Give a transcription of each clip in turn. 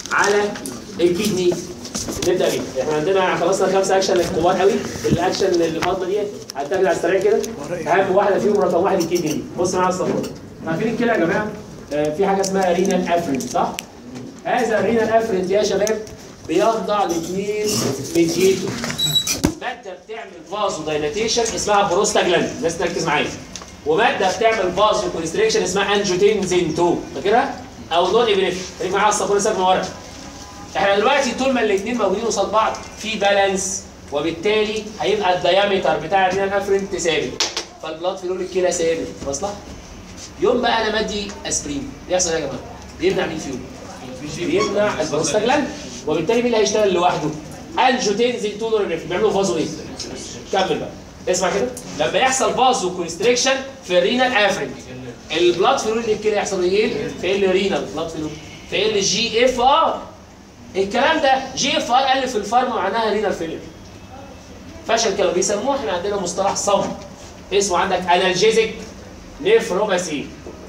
على الكدني نبدا بيه احنا عندنا خلصنا خمسه اكشن كبار قوي الاكشن اللي فاضله دي هتاخد على السريع كده اهم واحده فيهم رقم واحد الكدني دي بص معايا على الصفحه عارفين الكلى يا جماعه آه، في حاجه اسمها رينال افرنت صح؟ هذا الرينال افرنت يا شباب بيخضع لاثنين ميديتور ماده بتعمل فازو دايلاتيشن اسمها بروستاجلاند الناس تركز معايا وماده بتعمل فازو كونستريكشن اسمها انجوتنزين 2 فاكرها؟ او نون ابنفرين خليك معايا على الصفحه ساكنه ورا احنا دلوقتي طول ما الاثنين موجودين قصاد بعض في بالانس وبالتالي هيبقى الديامتر بتاع الرينال افرنت ثابت فالبلاد فلول الكلى ثابت واصله؟ يوم بقى انا مدي اسبرين يحصل ايه يا جماعه؟ بيمنع مين فيهم؟ بيمنع البروستاجلاند وبالتالي مين اللي هيشتغل لوحده؟ انجوتنزين 2 نورابينفرين بيعملوا فازو ايه؟ كمل بقى اسمع كده لما يحصل فازو كونستريكشن في الرينال افرنت البلاد فلول اللي الكلى يحصل ايه؟ في ال رينال بلاد فلول في ال جي اف ار الكلام ده جي اف ار قال في الفارما معناها رينال فيلر فشل كانوا بيسموه احنا عندنا مصطلح صم اسمه عندك انالجيزك نيفروباسي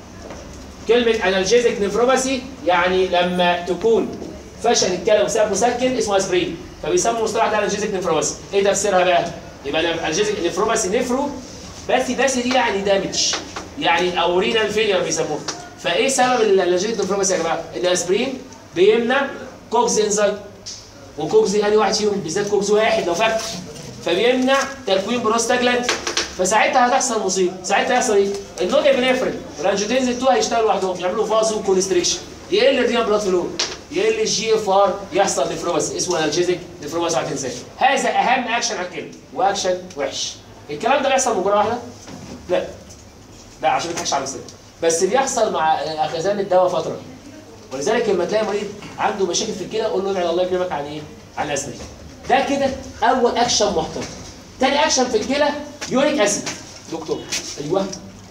كلمة انالجيزك نيفروباسي يعني لما تكون فشل الكلى بسبب مسكن اسمه اسبرين فبيسموا المصطلح ده انالجيزك نيفروباسي ايه تفسيرها بقى؟ يبقى انالجيزك نيفروباسي نيفرو بس بس دي يعني دامج يعني او رينال فيلير بيسموها فايه سبب الانالجيزك نيفروباسي يا جماعه؟ ان الاسبرين بيمنع كوكس انزايم وكوكس دي انهي واحد فيهم بالذات كوكس واحد لو فاكر فبيمنع تكوين بروستاجلاند فساعتها هتحصل مصيبه ساعتها هيحصل ايه النون ابنفرين والانجيوتنزين 2 هيشتغلوا لوحدهم يعملوا فازو كونستريكشن يقل الرينال بلاد فلو يقل الجي اف ار يحصل نفروباس اسمه انالجيزيك نفروباس هتنساه هذا اهم اكشن على الكلى واكشن وحش الكلام ده بيحصل مجرد واحده لا لا عشان ما تضحكش على نفسك بس بيحصل مع اخذان الدواء فتره ولذلك لما تلاقي مريض عنده مشاكل في الكلى قول له ابعد الله يكرمك عن ايه؟ عن الاسبرين. ده كده اول اكشن محترم. تاني اكشن في الكلى يوريك اسيد. دكتور ايوه.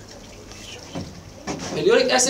اليوريك اسيد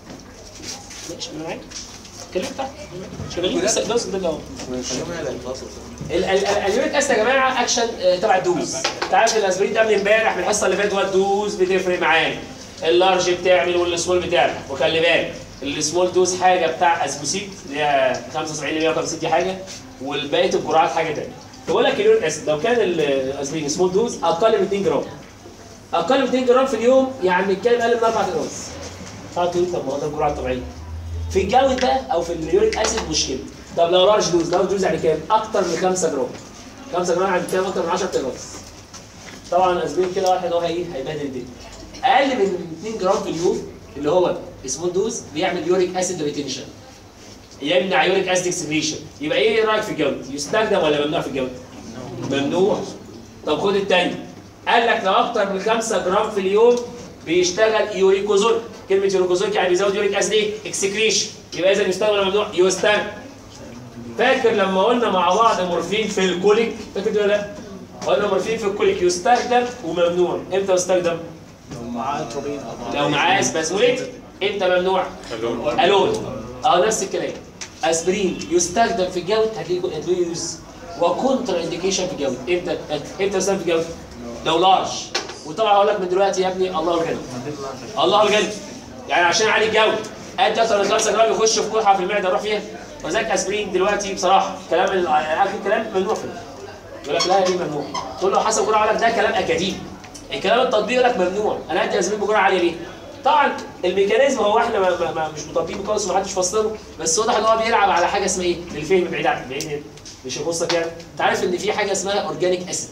ماشي انا معاك. كلمت تحت شغالين لسه الدوز ده اهو. ال- ال- ال- اليوريك اسيد يا جماعه اكشن آه، تبع الدوز. انت عارف الاسبرين ده من امبارح من الحصه اللي فاتت هو الدوز بتفرق معانا. اللارج بتعمل والسمول بتعمل وخلي بالك السمول دوز حاجه بتاع اسبوسيت اللي هي 75 ل 150 دي حاجه والبقيه الجرعات حاجه ثانيه. بقول لك اليوريك اسيد لو كان الاسبرين سمول دوز اقل من 2 جرام اقل من 2 جرام في اليوم يعني بنتكلم اقل من 4 جرام طب تقول طب ما هو ده الجرعه الطبيعيه. في الجو ده او في اليوريك اسيد مشكله. طب لو لارج دوز لارج دوز يعني كام؟ اكتر من 5 جرام. 5 جرام يعني بنتكلم اكتر من 10 جرام. طبعا الاسبرين كده واحد هو هي هيبهدل الدنيا. اقل من 2 جرام في اليوم اللي هو سمول دوز بيعمل يوريك اسيد ريتنشن يمنع يوريك اسيد اكسبريشن يبقى ايه رايك في الجود يستخدم ولا ممنوع في الجود ممنوع طب خد التاني قال لك لو اكتر من 5 جرام في اليوم بيشتغل يوريكوزول كلمه يوريكوزول يعني بيزود يوريك اسيد ايه اكسكريشن يبقى اذا يستخدم ولا ممنوع يستخدم فاكر لما قلنا مع بعض مورفين في الكوليك فاكر دي ولا لا قلنا مورفين في الكوليك يستخدم وممنوع امتى يستخدم معاه اتروبين لو معاه سبازموليت امتى ممنوع؟ الون اه نفس الكلام اسبرين يستخدم في الجلد هتلاقيه هتلاقيه يوز وكونتر انديكيشن في الجلد امتى امتى يستخدم في الجلد؟ لو لارج وطبعا هقول لك من دلوقتي يا ابني الله الغني الله الغني يعني عشان اعالج الجلد ادي اكتر من 5 جرام يخش في قرحه في المعده يروح فيها وذاك اسبرين دلوقتي بصراحه كلام ال- اخر كلام ممنوع فيه يقول لك لا دي ممنوع تقول له حسب جرعه يقول لك ده كلام اكاديمي الكلام التطبيقي يقول لك ممنوع انا ادي اسبرين بجرعه عاليه ليه؟ طبعا الميكانيزم هو احنا ما ما ما مش مطبقين خالص ومحدش فسره بس واضح ان هو بيلعب على حاجه اسمها ايه؟ للفهم بعيد عن بعيد مش يخصك يعني انت عارف ان في حاجه اسمها اورجانيك اسيد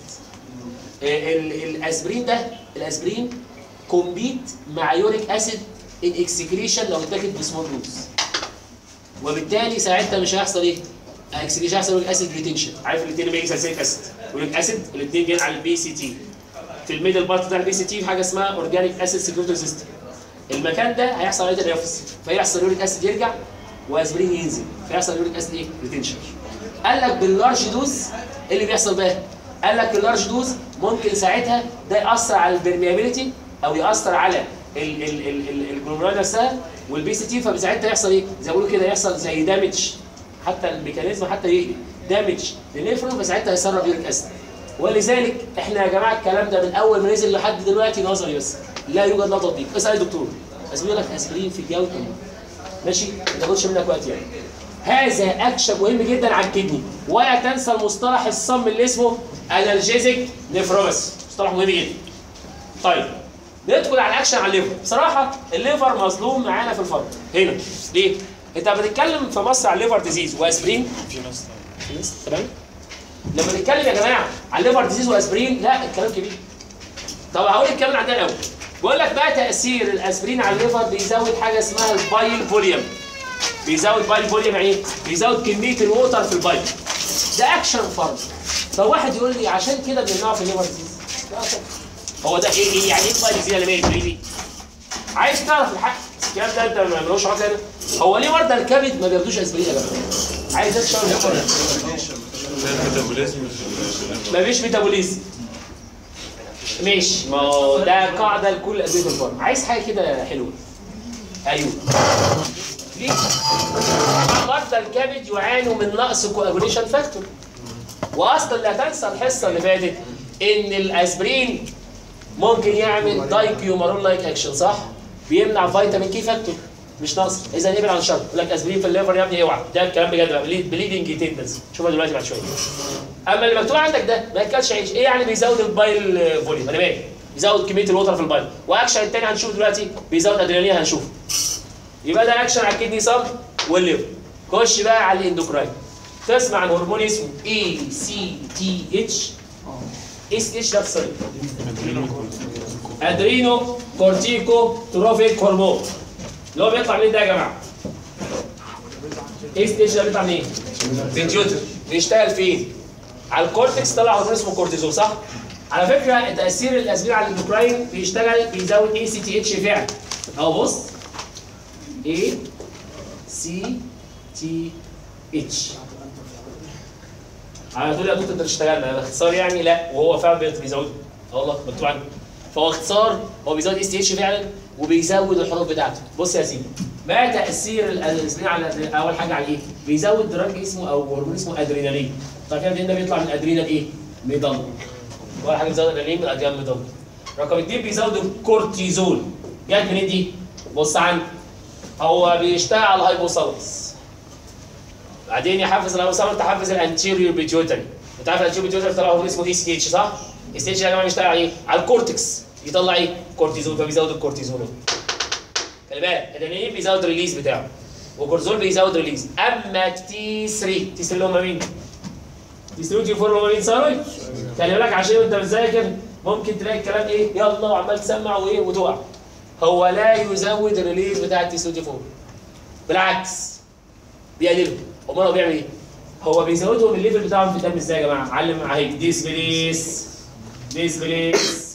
الاسبرين ده الاسبرين كومبيت مع يوريك اسيد ان اكسكريشن لو اتاخد بسمول دوز وبالتالي ساعتها مش هيحصل ايه؟ اكسكريشن هيحصل يوريك اسيد ريتنشن عارف الاثنين بيجي سلسليك اسيد يوريك اسيد الاثنين جايين على البي سي تي في الميدل بارت بتاع البي سي تي في حاجه اسمها اورجانيك اسيد سكريتوري سيستم المكان ده هيحصل عليه تنافس فيحصل يوريك اسيد يرجع واسبرين ينزل فيحصل يوريك اسيد ايه؟ ريتنشن قال لك باللارج دوز ايه اللي بيحصل بقى؟ قال لك اللارج دوز ممكن ساعتها ده ياثر على البرميابيليتي او ياثر على ال- ال- ال- ال- الجلوميرال نفسها والبي سي تي فساعتها يحصل ايه؟ زي ما بيقولوا كده يحصل زي دامج حتى الميكانيزم حتى يقلب دامج للنفرون فساعتها يسرب يوريك اسيد ولذلك احنا يا جماعه الكلام ده من اول ما نزل لحد دلوقتي نظري بس لا يوجد له تطبيق اسال الدكتور اسال لك اسبرين في الجو ماشي ما تاخدش منك وقت يعني هذا اكشن مهم جدا على الكدني ولا تنسى المصطلح الصم اللي اسمه انالجيزيك نيفروباثي مصطلح مهم جدا طيب ندخل على الاكشن على الليفر بصراحه الليفر مظلوم معانا في الفرق هنا ليه انت بتتكلم في مصر على الليفر ديزيز واسبرين في ناس في ناس تمام لما نتكلم يا جماعه على الليفر ديزيز واسبرين لا الكلام كبير طب هقول الكلام عندنا الاول بقول لك بقى تاثير الاسبرين على الليفر بيزود حاجه اسمها البايل فوليوم بيزود بايل فوليوم يعني ايه بيزود كميه الووتر في البايل ده اكشن فرض فواحد يقول لي عشان كده بنمنعه في الليفر ديزيز لا طبعا. هو ده ايه ايه يعني ايه بايل ديزيز اللي مالي دي عايز تعرف الحق الكلام ده انت ما ملوش علاقه هنا هو ليه مرضى الكبد ما بياخدوش اسبرين يا جماعه عايز اشرح الميتابوليزم مفيش ميتابوليزم ماشي ما هو ده قاعده لكل ادويه الفرن عايز حاجه كده حلوه ايوه ليه؟ مرضى الكبد يعانوا من نقص كواجوليشن فاكتور واصلا لا تنسى الحصه اللي فاتت ان الاسبرين ممكن يعمل دايكيومارون لايك اكشن صح؟ بيمنع فيتامين كي فاكتور مش ناقص اذا ابعد عن الشر يقول لك اسبرين في الليفر يا ابني اوعى ده الكلام بجد بقى بليدنج تندنس شوفها دلوقتي بعد شويه اما اللي مكتوب عندك ده ما ياكلش عيش ايه يعني بيزود البايل فوليوم انا مالي بيزود كميه الوتر في البايل واكشن التاني هنشوف دلوقتي بيزود ادرينالين هنشوفه يبقى ده اكشن على الكدني صم والليفر خش بقى على الاندوكراين تسمع عن هرمون اسمه اي سي تي اتش اس اتش ده اختصار ادرينو كورتيكو تروفيك هرمون اللي هو بيطلع منين ده يا جماعه؟ ايه ستيج ده بيطلع منين؟ بيتيوتر بيشتغل فين؟ على الكورتكس طلع هرمون اسمه كورتيزول صح؟ على فكره تاثير الاسبرين على الاندوكراين بيشتغل بيزود اي سي تي اتش فعلا اهو بص اي سي تي اتش على طول يا دكتور انت اشتغلنا باختصار يعني لا وهو فعلا بيزود اه والله مكتوب عنده فهو اختصار هو بيزود اس تي اتش فعلا وبيزود الحروف بتاعته بص يا سيدي ما تاثير الاسبرين على اول حاجه على ايه؟ بيزود دراج اسمه او هرمون اسمه ادرينالين طب كده ده بيطلع من الادرينال ايه؟ ميدان ولا حاجه بيزود الادرينالين من الادرينال ميدان رقم اثنين بيزود الكورتيزول جت منين دي؟ بص عندي هو بيشتغل على الهايبوثالاموس بعدين يحفز الهايبوثالاموس تحفز الانتيريور بيتيوتري انت عارف الانتيريور بيتيوتري طلع هرمون اسمه اي سي اتش صح؟ الاس اتش يا جماعه بيشتغل على ايه؟ على الكورتكس يطلع ايه؟ كورتيزول فبيزود الكورتيزول خلي بالك الادرينالين بيزود الريليز بتاعه والكورتيزول بيزود ريليز اما تي 3 تي 3 اللي هم مين؟ تي 3 وتي 4 اللي هم مين؟ ثايرويد خلي بالك عشان انت بتذاكر ممكن تلاقي الكلام ايه؟ يلا وعمال تسمع وايه وتقع هو لا يزود الريليز بتاع التي 3 وتي 4 بالعكس بيقلله امال هو بيعمل ايه؟ هو بيزودهم الليفل بتاعهم في الدم ازاي يا جماعه؟ علم معايا ديسبليس ديسبليس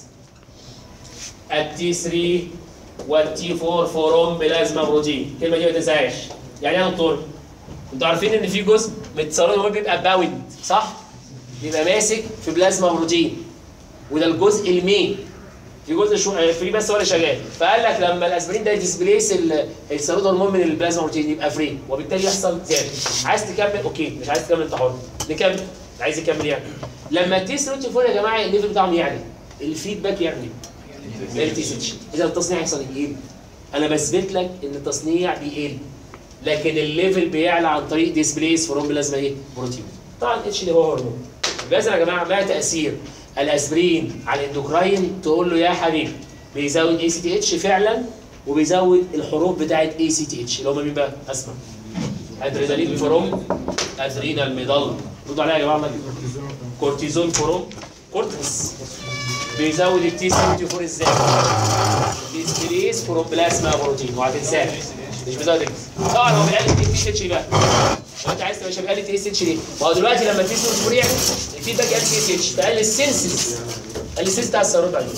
التي 3 والتي 4 فوروم بلازما بروتين الكلمه دي ما تنساهاش يعني ايه يا دكتور انتوا عارفين ان في جزء من التصرف هو بيبقى باوند صح بيبقى ماسك في بلازما بروتين وده الجزء المين في جزء شو فري بس هو اللي شغال فقال لك لما الاسبرين ده يديسبليس السيرود هرمون من البلازما بروتين يبقى فري وبالتالي يحصل زياده عايز تكمل اوكي مش عايز تكمل انت حر نكمل عايز يكمل يعني لما التي سيرود فوق يا جماعه الليفل بتاعهم يعلى الفيدباك يعلى التي سيتش اذا التصنيع يحصل ايه؟ انا بثبت لك ان التصنيع بيقل لكن الليفل بيعلى عن طريق ديسبليس فروم بلازما ايه؟ بروتين طبعا اتش اللي هو هرمون يبقى إذن يا جماعه ما تاثير الاسبرين على الاندوكراين تقول له يا حبيبي بيزود اي سي تي اتش فعلا وبيزود الحروف بتاعت اي سي تي اتش اللي هم مين بقى؟ اسمع ادرينالين فروم ادرينال ميدال ردوا عليا يا جماعه الله يكرمكم. كورتيزون فروم كورتكس بيزود التي 74 ازاي؟ ديسبليس فروم بلازما بروتين وهتنساه مش بيزود ال- طبعا هو بيقلل التي سي اتش ليه بقى؟ هو انت عايز تبقى شبه بيقلل التي سي اتش ليه؟ ما هو دلوقتي لما التي 74 يعلى الفيدباك يقلل التي سي اتش فقلل السنسز قلل السنس بتاع السيارات عليه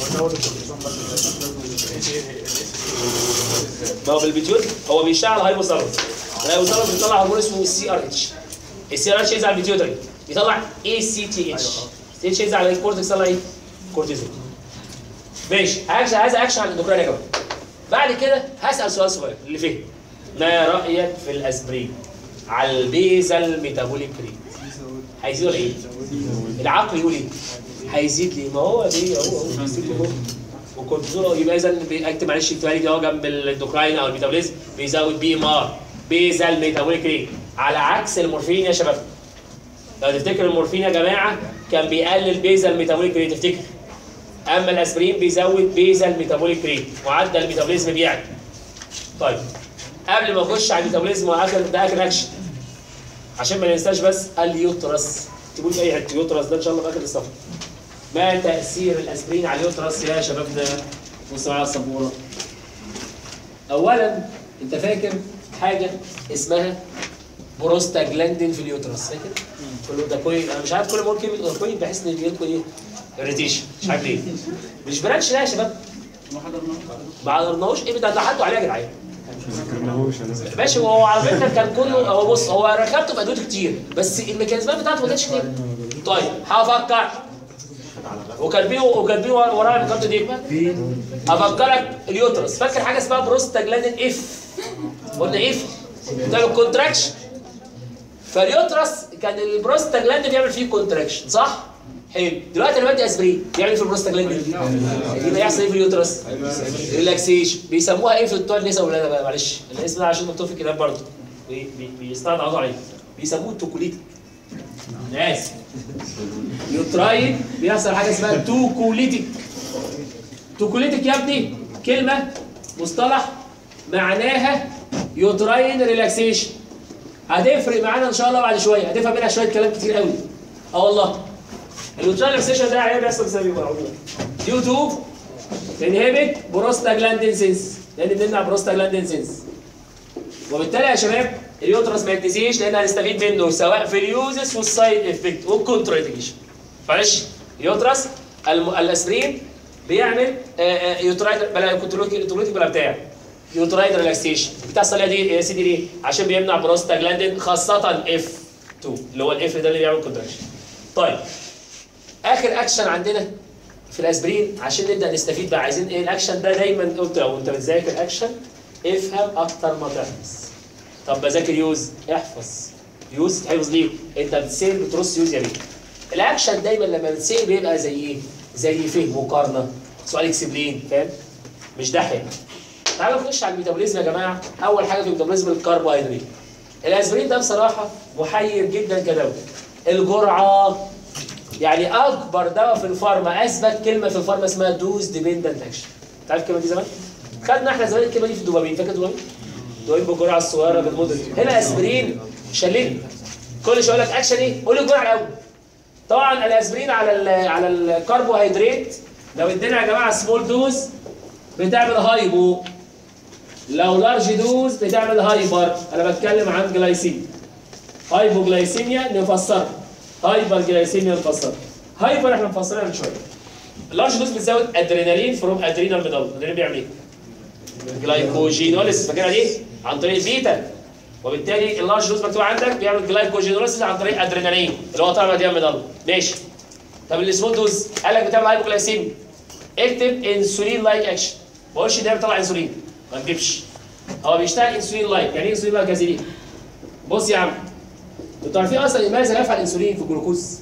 ما هو بالبيتيوت هو بيشتغل على الهايبوثالاموس الهايبوثالاموس بيطلع هرمون اسمه السي ار اتش السي ار اتش ينزل على البيتيوتري يطلع اي سي تي اتش سي اتش ينزل على الكورتكس يطلع ايه؟ كورتيزون ماشي عايز عايز اكشن على الاندوكراين يا جماعه بعد كده هسال سؤال صغير اللي فيه ما رايك في الاسبرين على البيزل ميتابوليك ريت هيزيد ولا ايه؟ العقل يقول ايه؟ هيزيد ليه؟ ما هو ليه هو هو بيزيد ليه هو والكورتيزول يبقى اذا اكتب معلش اكتبها لي دي اهو جنب الاندوكراين او الميتابوليزم بيزود بي ام ار بيزل ميتابوليك ريت على عكس المورفين يا شباب لو تفتكر المورفين يا جماعه كان بيقلل بيزل ميتابوليك ريت تفتكر اما الاسبرين بيزود بيزل ميتابوليك ريت معدل الميتابوليزم بيعلى طيب قبل ما اخش على الميتابوليزم واخر ده اخر اكشن عشان ما ننساش بس اليوترس تقول في اي حته يوترس ده ان شاء الله في اخر الصفحه ما تاثير الاسبرين على اليوترس يا شبابنا بص معايا على السبوره اولا انت فاكر حاجه اسمها بروستاجلاندين في اليوترس فاكر؟ كله ده كوين انا مش عارف كل ما اقول كلمه كوين بحس ان بيجيلكوا ايه؟ اريتيشن مش عارف ليه مش برانش لا يا شباب ما حضرناهوش ايه ده ده عدوا عليه يا جدعان ماشي هو على فكره كان كله هو بص هو ركبته في ادويه كتير بس الميكانيزمات بتاعته ما كانتش كتير طيب هفكر وكاتبين وكاتبين ورايا الكارت دي هفكرك اليوترس فاكر حاجه اسمها بروستاجلاندين اف قلنا اف ده الكونتراكشن فاليوترس كان البروستاجلاند بيعمل فيه كونتراكشن صح؟ حلو دلوقتي انا بدي اسبرين بيعمل في البروستاجلاند يبقى يحصل ايه في اليوترس؟ ريلاكسيشن بيسموها ايه في بتوع النساء والولاد بقى معلش الاسم ده عشان مكتوب في الكتاب برضه بي- بي- بيستعرضوا عليه بيسموه التوكوليتيك انا اسف يوتراين بيحصل حاجه اسمها توكوليتيك توكوليتيك يا ابني كلمه مصطلح معناها يوتراين ريلاكسيشن هتفرق معانا ان شاء الله بعد شويه هتفهم منها شويه كلام كتير قوي اه والله اليوتراين ريلاكسيشن ده عيان بيحصل بسبب ايه بقى ديو تو انهبت بروستاجلاندين سينس لان بنمنع بروستاجلاندين سينس وبالتالي يا شباب اليوترس ما يتنسيش لان هنستفيد منه سواء في اليوزس والسايد افكت والكونترايديشن معلش اليوترس الم... الاسبرين بيعمل يوترايد بلا كنتروليتيك بلا بتاع يوترايد ريلاكسيشن بتحصل يا دي يا سيدي ليه؟ عشان بيمنع بروستاجلاندين خاصه اف 2 اللي هو الاف ده اللي بيعمل كونتراكشن طيب اخر اكشن عندنا في الاسبرين عشان نبدا نستفيد بقى عايزين ايه الاكشن ده دايما قلت لو انت بتذاكر اكشن افهم اكتر ما تحفظ طب بذاكر يوز احفظ يوز تحفظ ليه انت بتسير بترص يوز يا بيه الاكشن دايما لما بتسير بيبقى زي ايه زي فهم مقارنه سؤال اكسبلين فاهم مش دحيح تعالوا نخش على الميتابوليزم يا جماعه اول حاجه في الميتابوليزم الكربوهيدرات الاسبرين ده بصراحه محير جدا كدواء الجرعه يعني اكبر دواء في الفارما اثبت كلمه في الفارما اسمها دوز ديبندنت اكشن انت عارف الكلمه دي زمان خدنا احنا زمان الكلمه دي في الدوبامين فاكر الدوبامين دوبامين بالجرعه الصغيره بالمدة هنا اسبرين شلني كل شويه يقول لك اكشن ايه قول لي الجرعه الاول طبعا الاسبرين على ال على الكربوهيدرات لو ادينا يا جماعه سمول دوز بتعمل هايبو لو لارج دوز بتعمل هايبر انا بتكلم عن جلايسيميا هايبوجلايسيميا نفسرها هايبر جلايسيميا نفسرها هايبر احنا مفسرينها من شويه اللارج دوز بتزود ادرينالين فروم ادرينال ميدال ادرينالين بيعمل ايه؟ جلايكوجينوليس فاكرها دي عن طريق البيتا وبالتالي اللارج دوز مكتوب عندك بيعمل جلايكوجينوليس عن طريق ادرينالين اللي هو طالع ادرينال ميدال ماشي طب السمول دوز قال لك بتعمل هايبوجلايسيميا اكتب انسولين لايك اكشن ما اقولش ده بيطلع انسولين ما تجيبش هو بيشتغل انسولين لايك يعني ايه انسولين لايك يا سيدي بص يا عم انتوا عارفين اصلا ماذا يفعل الانسولين في الجلوكوز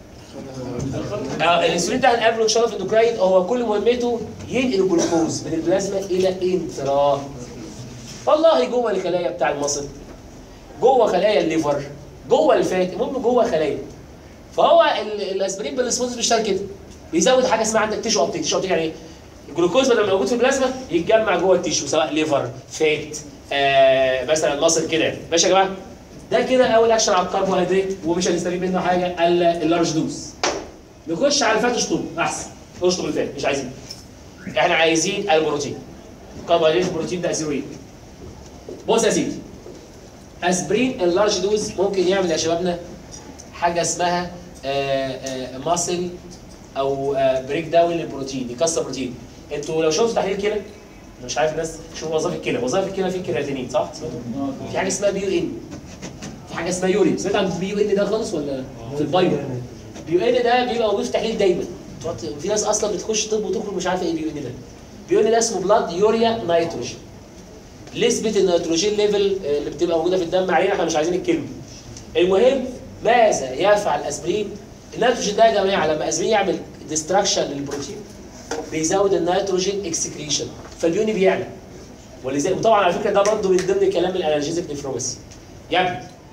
آه الانسولين ده هنقابله ان شاء الله في الاندوكراين هو كل مهمته ينقل الجلوكوز من البلازما الى انترا والله جوه الخلايا بتاع المصل جوه خلايا الليفر جوه الفات المهم جوه خلايا فهو ال- الاسبرين بالاسبوز بيشتغل كده بيزود حاجه اسمها عندك تيشو ابتيك تيشو ابتيك يعني ايه الجلوكوز بدل ما موجود في البلازما يتجمع جوه التيشو سواء ليفر فات آه مثلا مصل كده ماشي يا جماعه ده كده اول اكشن على الكربوهيدرات ومش هنستفيد منه حاجه الا اللارج دوز نخش على الفات اشطب احسن اشطب الفات مش عايزين احنا عايزين البروتين كربوهيدرات البروتين ده اسيره ايه بص يا سيدي اسبرين اللارج دوز ممكن يعمل يا شبابنا حاجه اسمها ماسل او بريك داون للبروتين يكسر بروتين انتوا لو شفتوا تحليل كلى أنا مش عارف الناس شوفوا وظائف الكلى وظائف الكلى في كرياتينين صح سمعتوا في حاجه اسمها بيو ان في حاجه اسمها يورين سمعت عن البيو ان ده خالص ولا في البايو بيو ان ده بيبقى موجود في تحليل دايما تقعد- في ناس اصلا بتخش طب وتخرج مش عارفه ايه بيو ان ده بيو ان ده اسمه بلاد يوريا نيتروجين نسبة النيتروجين ليفل آه، اللي بتبقى موجودة في الدم علينا احنا مش عايزين الكلمة. المهم ماذا يفعل اسبرين؟ النيتروجين ده يا جماعة لما اسبرين يعمل ديستراكشن للبروتين بيزود النيتروجين اكسكريشن فاليوني بيعلى ولذلك وطبعا على فكرة ده برضه من ضمن كلام الانالجيزك نفروباثي. يا ابني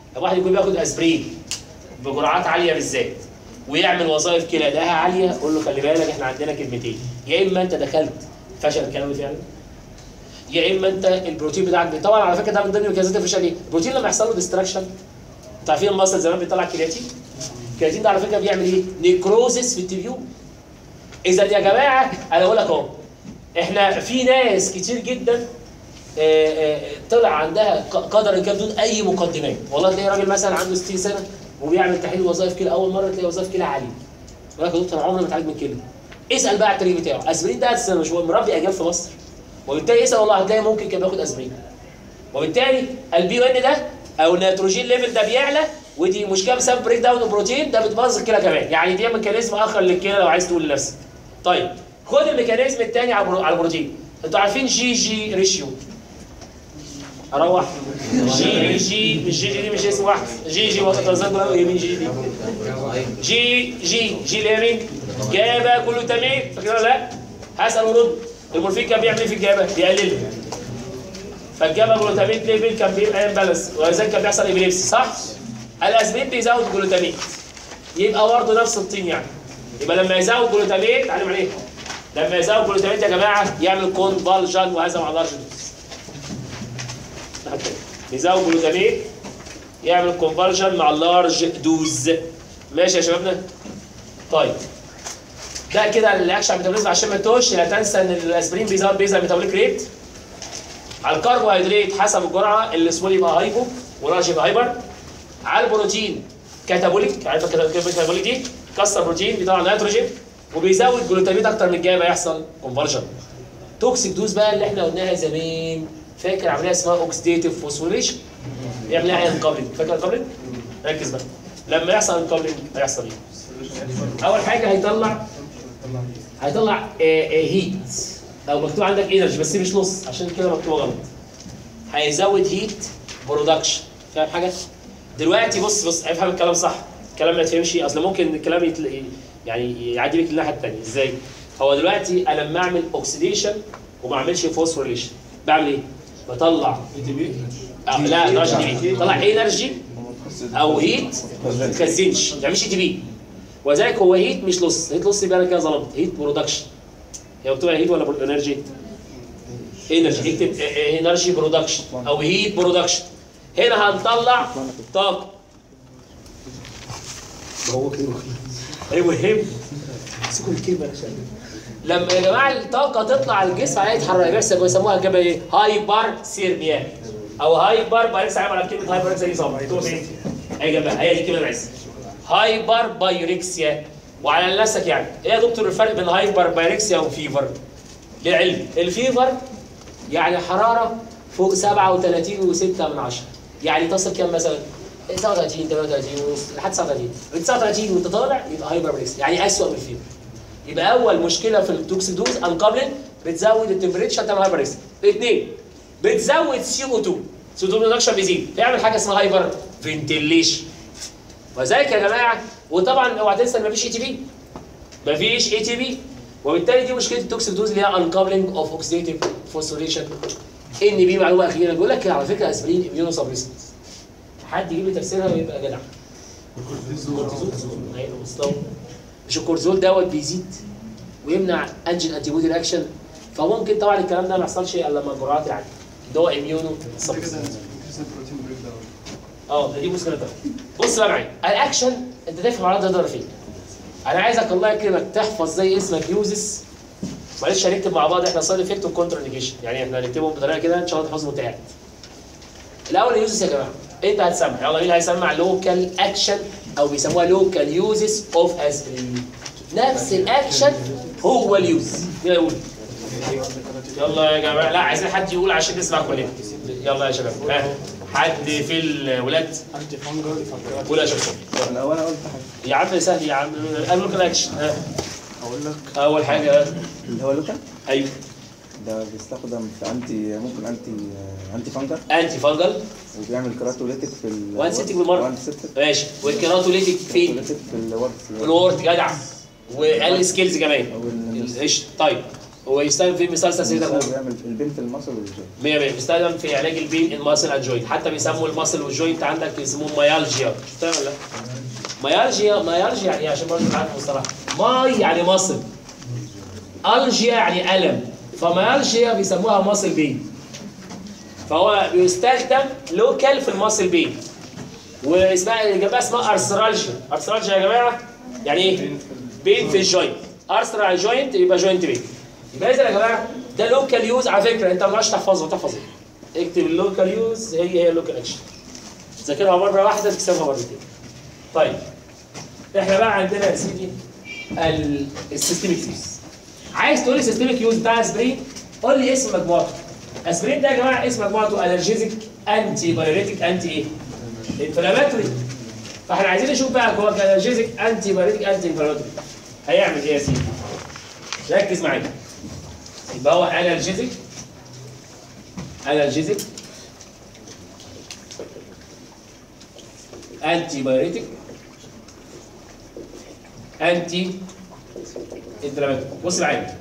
واحد يكون بياخد اسبرين بجرعات عاليه بالذات ويعمل وظائف كلى ده عاليه قول له خلي بالك احنا عندنا كلمتين يا اما انت دخلت فشل كلوي فعلا يا اما انت البروتين بتاعك طبعا على فكره ده من ضمن ميكانيزمات الفشل ايه؟ البروتين لما يحصل له ديستراكشن انتوا عارفين المصل زمان بيطلع كرياتين الكرياتين ده على فكره بيعمل ايه؟ نيكروزس في التبيوم اذا يا جماعه انا اقول لك اهو احنا في ناس كتير جدا آه، آه، طلع عندها ق- قدر الكلى بدون اي مقدمات والله تلاقي راجل مثلا عنده 60 سنه وبيعمل تحليل وظائف كلى اول مره تلاقي وظائف كلى عاليه يقول لك يا دكتور انا عمري ما اتعالج من كلى اسال بقى على التاريخ بتاعه اسبرين ده أساساً مش هو مربي اجيال في مصر وبالتالي اسال والله هتلاقي ممكن كان بياخد اسبرين وبالتالي البي او ان ده او النيتروجين ليفل ده بيعلى ودي مشكله بسبب بريك داون البروتين ده بتبوظ الكلى كمان يعني دي ميكانيزم اخر للكلى لو عايز تقول لنفسك طيب خد الميكانيزم الثاني على البرو- على البروتين انتوا عارفين جي جي ريشيو اروح جي جي مش جي جي دي مش اسم واحد جي جي وسط الزنقة يمين جي دي جي جي جي اليمين جابا جلوتامين فاكر ولا لا؟ هسأل ورد المورفين كان بيعمل ايه في الجابا؟ بيقلل فالجابا جلوتامين ليفل كان بيبقى امبالانس ولذلك كان بيحصل ابيليبسي صح؟ الاسبين بيزود جلوتامين يبقى برضه نفس الطين يعني يبقى لما يزود جلوتامين تعلم عليه لما يزود جلوتامين يا جماعه يعمل كونفالجن وهذا مع لارج دوز يزود جلوتامين يعمل كونفالجن مع اللارج دوز ماشي يا شبابنا طيب ده كده الاكشن ميتابوليزم عشان ما تتوهش لا تنسى ان الاسبرين بيزود بيزا ميتابوليك ريت على الكربوهيدرات حسب الجرعه السمول يبقى هايبو والرش يبقى هايبر على البروتين كاتابوليك عارفه كده كاتابوليك دي كسر بروتين بيطلع نيتروجين وبيزود جلوتامين اكتر من الجاي يحصل كونفرجن توكسيك دوز بقى اللي احنا قلناها زمان فاكر عمليه اسمها اوكسيديتيف فوسفوريليشن يعمل ايه انكابلنج فاكر انكابلنج ركز بقى لما يحصل انكابلنج هيحصل ايه اول حاجه هيطلع هيطلع هيت او مكتوب عندك انرجي بس مش نص عشان كده مكتوب غلط هيزود هيت برودكشن فاهم حاجه دلوقتي بص بص افهم الكلام صح الكلام ما تفهمش اصل ممكن الكلام يتل... يعني يعدي بيك الناحيه الثانيه ازاي هو دلوقتي انا لما اعمل اوكسيديشن وما اعملش فوسفوريليشن بعمل ايه بطلع آه لا ده مش دي بي طلع انرجي او هيت ما تخزنش ما تعملش دي بي وذلك هو هيت مش لص هيت لص يبقى انا كده ظلمت هيت برودكشن هي مكتوبه هيت ولا انرجي انرجي اكتب انرجي برودكشن او هيت برودكشن هنا هنطلع طاقه هو كده المهم امسكوا الكلمه يا شباب لما يا جماعه الطاقه تطلع على الجسم عليها يتحرك بيحصل بيسموها كده ايه هايبر سيرميا او هايبر بايركس عيب على كلمه هايبر زي صعب هيتوه فين هي جنبها هي دي الكلمه اللي عايزها هايبر بايركسيا وعلى نفسك يعني ايه يا دكتور الفرق بين هايبر بايركسيا وفيفر للعلم الفيفر يعني حراره فوق 37 و6 من 10 يعني تصل كام مثلا 39 38 ونص لحد 39 من 39 وانت طالع يبقى هايبر بايركسيا يعني اسوء من الفيفر يبقى اول مشكله في التوكسيك دوز انكابلن بتزود التمبريتشر تعمل هايبر ريسك اثنين بتزود سي او 2 سي او 2 برودكشن بيزيد تعمل حاجه اسمها هايبر فنتيليشن وذلك يا جماعه وطبعا اوعى تنسى ان مفيش اي تي بي مفيش اي تي بي وبالتالي دي مشكله التوكسيك دوز اللي هي انكابلنج اوف اوكسيديتيف فوسفوريشن ان بي معلومه اخيره بيقول لك على فكره اسبرين اميونو سبريسنت حد يجيب لي تفسيرها ويبقى جدع كورتيزول أيوة، مستوى. مش الكورتيزول دوت بيزيد ويمنع انجن انتي بودي رياكشن فممكن طبعا الكلام ده ما يحصلش الا لما الجرعات يعني ده هو اميونو سبريسنت اه ده دي مشكله تانية بص بقى معايا الاكشن انت تفهم على ده فين انا عايزك الله يكرمك تحفظ زي اسمك يوزس معلش هنكتب مع بعض احنا سايد افكت وكونتر انديكيشن يعني احنا هنكتبهم بطريقه كده ان شاء الله تحفظهم وانت قاعد الاول يوزس يا جماعه انت هتسمع يلا مين اللي هيسمع لوكال اكشن او بيسموها لوكال يوزز اوف اسبرين نفس الاكشن هو اليوز مين يقول يلا يا جماعه لا عايزين حد يقول عشان نسمع كلنا يلا يا شباب ها حد في الولاد انتي فانجل قول يا شباب الاول انا قلت حاجه يا عم سهل يا عم لوكال اكشن ها اقول لك اول حاجه اللي هو لوكا ايوه ده بيستخدم في انتي ممكن انتي انتي فانجر انتي فانجل وبيعمل كراتوليتك في ال وان سيتك بالمره وان سيتك ماشي والكيراتوليتيك فين؟ كراتوليتك في الورد والورد جدع وقال سكيلز كمان أو ال- قشطه طيب هو يستخدم في مثال سلسله الغول بيعمل البين في المصل والجوي 100 100 بيستخدم في علاج البين الماسل اند جوينت حتى بيسموا الماسل والجوينت عندك يسموه مايالجيا شفتها ولا لا؟ مايالجيا مايالجيا يعني إيه؟ عشان برضه نبقى عارف المصطلح ماي يعني ماسل الجيا يعني الم فمايالجيا بيسموها ماسل بين فهو بيستخدم لوكال في الماسل بين واسمها الجماعه اسمها ارثرالجيا ارثرالجيا يا جماعه يعني ايه؟ بين في الجوينت ارثرال جوينت يبقى جوينت بين يبقى اذا يا جماعه ده لوكال يوز على فكره انت ما تقدرش تحفظه تحفظ ايه؟ اكتب اللوكال يوز هي هي اللوكال اكشن ذاكرها مره واحده تكسبها مرتين طيب احنا بقى عندنا يا سيدي ال- السيستميك يوز عايز تقول لي السيستميك يوز بتاع اسبرين قول لي اسم مجموعته اسبرين ده يا جماعه اسم مجموعته الرجيزك انتي بايوريتك انتي ايه؟ انفلاماتوري فاحنا عايزين نشوف بقى هو كالرجيزك انتي بايوريتك انتي انفلاماتوري هيعمل ايه يا سيدي؟ ركز معايا يبقى هو انالجيزك انالجيزك انتي بايوريتك انتي انفلاماتوري بص معايا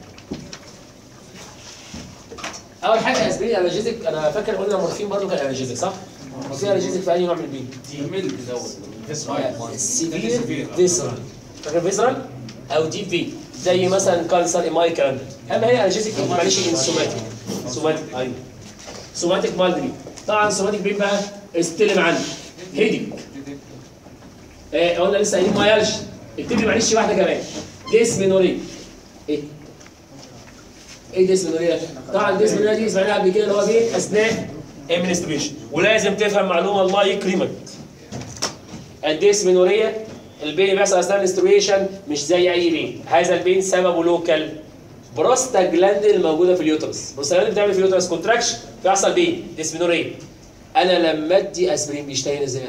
اول حاجه اسبرين انالجيزك انا فاكر قلنا مورفين برضه كان انالجيزك صح؟ مورفين انالجيزك في اي نوع من البين؟ السيفير فيسرال فاكر فيسرال او ديب في زي مثلا كانسر ايماي الكلام ده اما هي انالجيزك معلش سوماتيك سوماتيك ايوه سوماتيك مالدري طبعا سوماتيك بين بقى استلم عنه هيديك آه قلنا لسه قايلين مايالج اكتب لي معلش واحده كمان ديسمينوريا ايه ايه ديسمينوريا طبعا ديسمينوريا دي سمعناها قبل كده اللي هو بيه اثناء المنستريشن ولازم تفهم معلومه الله يكرمك الديسمينوريا البين بيحصل اثناء المنستريشن مش زي اي بين هذا البين سببه لوكال بروستاجلاند الموجوده في اليوترس بروستاجلاند بتعمل في اليوترس كونتراكشن بيحصل بين ديسمينوريا انا لما ادي اسبرين بيشتغل ازاي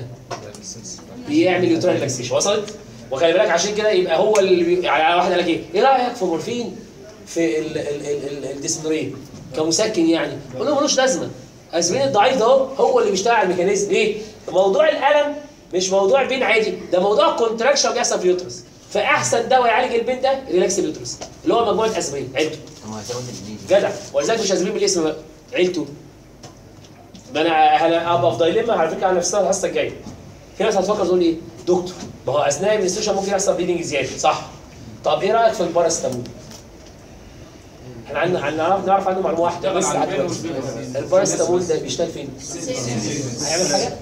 بيعمل يوترال ريلاكسيشن وصلت وخلي بالك عشان كده يبقى هو اللي بي... يعني واحد قال لك ايه ايه رايك في مورفين في ال- ال- ال- ال- الديسمينوريا كمسكن يعني قول له ملوش لازمه اسبرين الضعيف ده هو هو اللي بيشتغل على الميكانيزم ليه موضوع الالم مش موضوع بين عادي ده موضوع كونتراكشن بيحصل في اليوترس فاحسن دواء يعالج البين ده ريلاكس اليوترس اللي هو مجموعه اسبرين عيلته هو هيزود الجديد جدع ولذلك مش اسبرين بالاسم بقى عيلته ما انا انا ابقى في دايلما على فكره على نفسها الحصه الجايه في ناس هتفكر تقول ايه دكتور ما هو اثناء الانستيوشن ممكن يحصل بليدنج زياده صح طب ايه رايك في الباراسيتامول احنا عندنا عن- نعرف نعرف عنه معلومه واحده بس لحد دلوقتي الباراسيتامول ده بيشتغل فين؟ هيعمل حاجه؟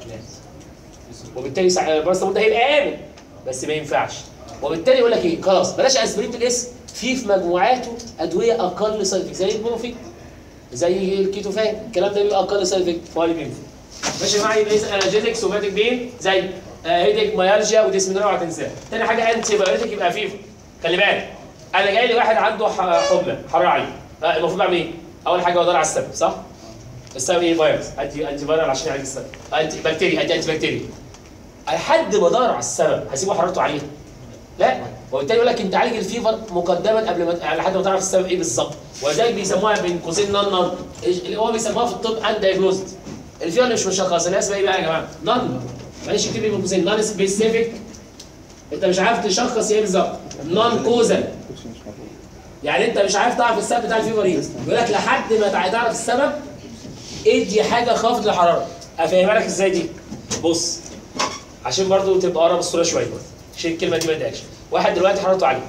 وبالتالي سع- الباراسيتامول ده هيبقى امن بس ما ينفعش وبالتالي يقول لك ايه خلاص بلاش اسبرين بالاسم في في مجموعاته ادويه اقل سايد افكت زي البوفي زي الكيتوفان الكلام ده بيبقى اقل سايد افكت فهو اللي بينفع ماشي يا جماعه يبقى اذا انرجيتك سوماتيك بين زي آه، هيديك مايالجيا وديسمينوريا اوعى تنساها تاني حاجه انتي بايوتيك يبقى فيفا خلي بالك انا جاي لي واحد عنده ح- حمى حراره عاليه آه، المفروض اعمل ايه؟ اول حاجه بدور على السبب صح؟ السبب ايه فيروس انتي انتي فيرال عشان يعالج السبب انتي بكتيريا انتي انتي بكتيريا لحد ما ادور على السبب هسيبه حرارته عاليه لا وبالتالي يقول لك انت عالج الفيفر مقدما قبل ما لحد ما تعرف السبب ايه بالظبط ولذلك بيسموها بين قوسين نون نون اللي هو بيسموها في الطب ان دايجنوزد الفيفر اللي مش مشخص اللي اسمها ايه بقى يا جماعه؟ نون معلش اكتب لي بين قوسين نون سبيسيفيك انت مش عارف تشخص ايه بالظبط نون كوزال يعني انت مش عارف تعرف السبب بتاع الفيفر ايه يقول لك لحد ما تع- تعرف السبب ادي حاجه خافض الحراره افهمها لك ازاي دي بص عشان برضو تبقى اقرب الصوره شويه عشان الكلمه دي ما تضايقش واحد دلوقتي حرارته عاليه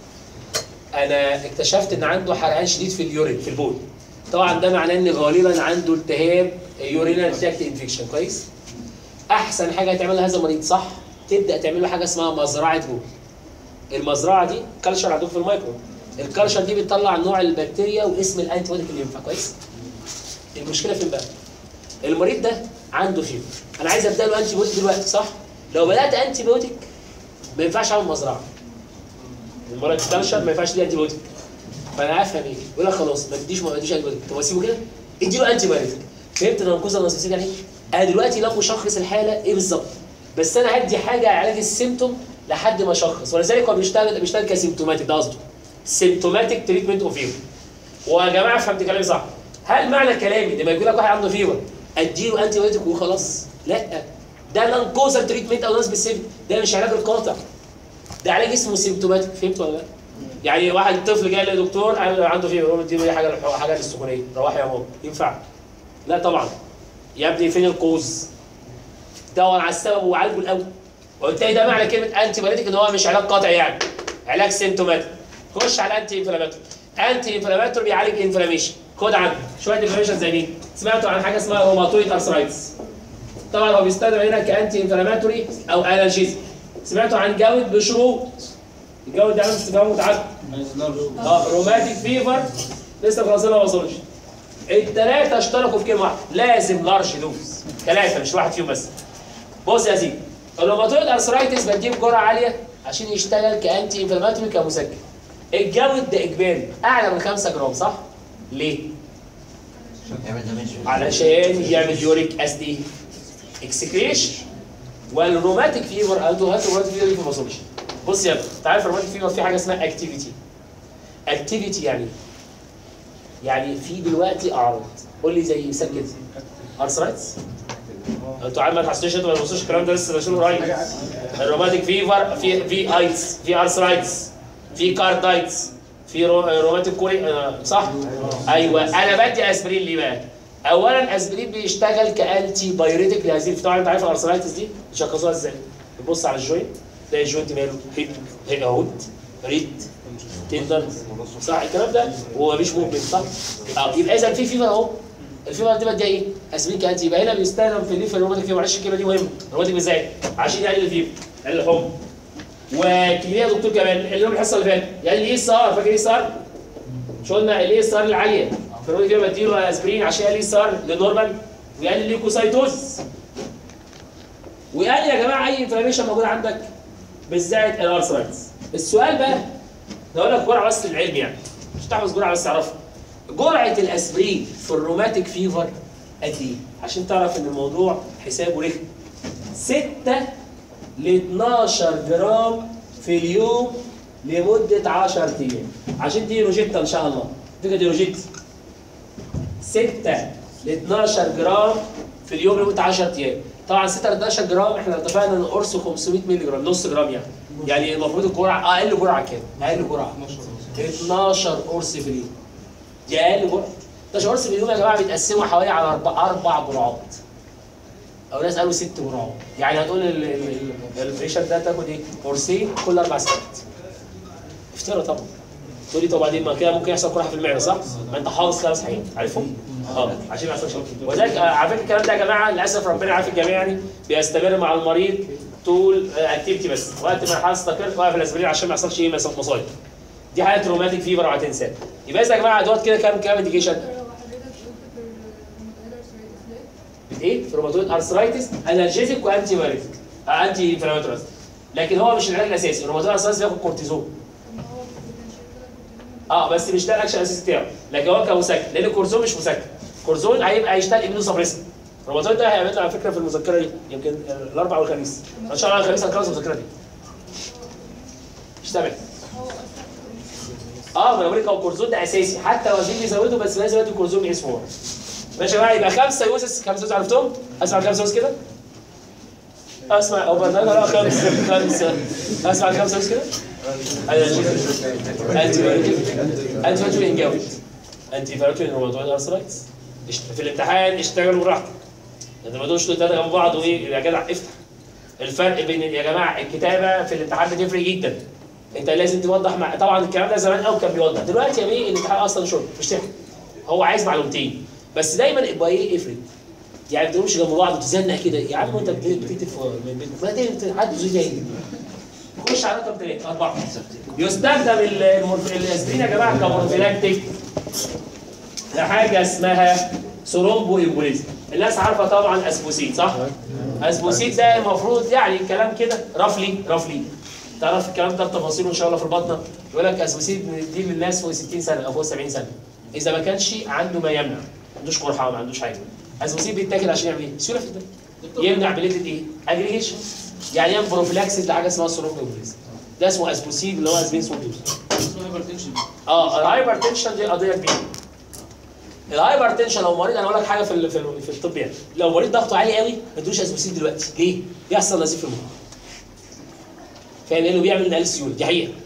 انا اكتشفت ان عنده حرقان شديد في اليورين في البول طبعا ده معناه ان غالبا عنده التهاب يورينال تراكت انفكشن كويس احسن حاجه هتعملها هذا المريض صح تبدا تعمل له حاجه اسمها مزرعه بول المزرعه دي كالشر عندكم في المايكرو الكالشر دي بتطلع نوع البكتيريا واسم الانتي بيوتيك اللي ينفع كويس المشكله فين بقى المريض ده عنده فيفر انا عايز ابدا له انتي بيوتيك دلوقتي صح لو بدات انتي بيوتيك ما ينفعش اعمل مزرعه المرض الكالشر ما ينفعش تدي انتي بيوتيك فانا افهم ايه يقول لك خلاص ما تديش ما تديش انتي بيوتيك طب اسيبه كده ادي له انتي بيوتيك فهمت الانقوذه النصيصيه يعني ايه انا دلوقتي لا مشخص الحاله ايه بالظبط بس انا هدي حاجه علاج السيمتوم لحد ما اشخص ولذلك هو بيشتغل بيشتغل كسيمتوماتيك ده قصده سيمتوماتيك تريتمنت اوف فيفر ويا جماعه فهمت كلامي صح هل معنى كلامي لما يقول لك واحد عنده فيفر اديله انتي بايوتيك وخلاص لا ده نون كوزال تريتمنت او نون سبيسيفيك ده مش علاج القاطع ده علاج اسمه سيمتوماتيك فهمت ولا لا؟ يعني واحد طفل جاي لدكتور قال له عنده فيبر يقول له دي حاجه حاجه للسخونيه روح يا ماما ينفع لا طبعا يا ابني فين القوس دور على السبب وعالجه الاول وبالتالي ده معنى كلمه انتي بايوتيك ان هو مش علاج قاطع يعني علاج سيمتوماتيك خش على الانتي انفلاماتوري انتي انفلاماتوري بيعالج انفلاميشن خد عنه شويه انفلاميشن زي مين سمعتوا عن حاجه اسمها روماتويد ارثرايتس طبعا هو بيستخدم هنا كانتي انفلاماتوري او انالجيزي سمعتوا عن جود بشروط الجود ده عامل استفهام متعدد اه روماتيك فيفر لسه فرنسا ما وصلش الثلاثه اشتركوا في كلمه واحده لازم لارج دوز ثلاثه مش واحد فيهم بس بص يا سيدي الروماتويد ارثرايتس بديه بجرعه عاليه عشان يشتغل كانتي انفلاماتوري كمسكن الجود ده اجباري اعلى من 5 جرام صح؟ ليه؟ علشان يعمل يوريك اسيد اكسكريشن والروماتيك فيفر عنده هات روماتيك فيفر دي ما وصلش بص يا ابني انت عارف الروماتيك فيفر في حاجه اسمها اكتيفيتي اكتيفيتي يعني إيه؟ يعني في دلوقتي اعراض قول لي زي مثال كده ارثرايتس انتوا عارف ما تحسوش انتوا ما تبصوش الكلام ده لسه بشوفه قريب الروماتيك فيفر في في ايتس في ارثرايتس في كاردايتس في رو- روماتيك كولي آه، صح؟ ايوه انا بدي اسبرين ليه بقى؟ اولا اسبرين بيشتغل كانتي بايوريتك لهذه طبعا انت عارف الارثرايتس دي بيشخصوها ازاي؟ بتبص على الجوينت تلاقي الجوينت ماله هيد هيد اهوت ريد تندر صح الكلام ده ومفيش موفمنت صح؟ اه يبقى اذا في فيفر اهو الفيفر دي بديها ايه؟ اسبرين كانتي يبقى هنا بيستخدم في الليف الروماتيك فيفر معلش الكلمه دي مهمه الروماتيك ازاي؟ عشان يقلل الفيفر يقلل الحمى وكمية يا دكتور كمان اليوم الحصه اللي فاتت يعني الاي اس ار فاكر الاي اس ار؟ مش قلنا الاي اس ار العاليه فالراجل كده بديله اسبرين عشان يقلل الاي اس ار لنورمال ويقلل الليكوسايتوز ويقلل يا جماعه اي انفلاميشن موجود عندك بالذات الارثرايتس السؤال بقى هقول لك جرعه بس للعلم يعني مش تحفظ جرعه بس تعرفها جرعه الاسبرين في الروماتيك فيفر قد ايه؟ عشان تعرف ان الموضوع حسابه رخم 6 ل 12 جرام في اليوم لمدة 10 أيام عشان دي روجيتا إن شاء الله دي دي روجيتا 6 ل 12 جرام في اليوم لمدة 10 أيام طبعا 6 ل 12 جرام احنا اتفقنا ان القرص 500 مللي جرام نص جرام يعني يعني المفروض الجرعة أقل جرعة كام؟ أقل جرعة 12 قرص في اليوم دي أقل جرعة 12 قرص في اليوم يا جماعة بيتقسموا حوالي على أربع أربع جرعات او ناس قالوا ست جرعات يعني هتقول ال- ال- ال- البيشنت ده تاخد ايه قرصين كل اربع ساعات افترى طبعا تقول لي طب بعدين ما كده ممكن يحصل قرحه في المعده صح؟ ما انت حافظ كلام صحيح عارفهم؟ اه عشان ما يحصلش وذلك آه، على فكره الكلام ده يا جماعه للاسف ربنا يعافي الجميع يعني بيستمر مع المريض طول اكتيفيتي بس وقت ما الحاله تستقر وقف الاسبرين عشان ما يحصلش ايه مص- مصايب دي حاله روماتيك فيفر وهتنساه يبقى اذا يا جماعه دوت كده كام كام انديكيشن؟ لو حضرتك قلت في المتهيألي ايه في روماتويد ارثرايتس انالجيزيك وانتي بايوتيك انتي انفلاماتوري لكن هو مش العلاج الاساسي الروماتويد ارثرايتس بياخد كورتيزون ان هو بوتنشال اه بس مش ده الاكشن الاساسي بتاعه لكن هو كمسكن لان الكورتيزون مش مسكن الكورتيزون هيبقى يشتغل امينو سبريسن الروماتويد ده هيعمل على فكره في المذكره دي يمكن الاربع والخميس ان شاء الله الخميس هنخلص المذكره دي اشتغل هو اصلا اه ما انا بقول لك هو الكورتيزون ده اساسي حتى لو عايزين يزودوا بس لازم يدوا الكورتيزون بحيث هو ماشي يا جماعه يبقى خمسه يوزس خمسه يوزس عرفتهم؟ اسمع الخمسه يوزس كده؟ اسمع او برنامج لا خمسه خمسه اسمع الخمسه يوزس كده؟ انتي بايوتيك انتي بايوتيك انجاوت انتي بايوتيك روماتويد ارثرايتس في الامتحان اشتغلوا براحتك انت ما تقولش ثلاثه جنب بعض وايه يا جدع افتح الفرق بين يا جماعه الكتابه في الامتحان بتفرق جدا انت لازم توضح مع طبعا الكلام ده زمان قوي كان بيوضح دلوقتي يا بيه الامتحان اصلا شغل مش تفرق هو عايز معلومتين بس دايما يبقى ايه افرد يعني ما تقولش جنب بعض وتزنق كده يا عم انت بت- بتكتب في ما ت- حد زي زي خش على رقم ثلاثة أربعة يستخدم ال- المورف- الاسبرين يا جماعة كمورفيلاكتيك لحاجة اسمها ثرومبو امبوليزم الناس عارفة طبعا اسبوسيت صح؟ اسبوسيت ده المفروض يعني كلام كده رفلي رفلي تعرف الكلام ده بتفاصيله ان شاء الله في البطنه يقول لك اسبوسيت دي للناس فوق 60 سنه او فوق 70 سنه اذا ما كانش عنده ما يمنع ما عندوش قرحه ما عندوش حاجه اسبوسيت بيتاكل عشان يعمل ايه؟ سيوله في الدم يمنع بليتة ايه؟ اجريجيشن يعني يعمل بروفيلاكسيس لحاجه اسمها ثرومبومبوليزم ده اسمه اسبوسيت اللي هو اسبين سولتوز اه الهايبر تنشن دي قضيه كبيره الهايبر تنشن لو مريض انا اقول لك حاجه في ال- في ال- في الطب يعني لو مريض ضغطه عالي قوي ما تدوش اسبوسيت دلوقتي ليه؟ يحصل نزيف في المخ فاهم لانه بيعمل نقل سيوله دي حقيقه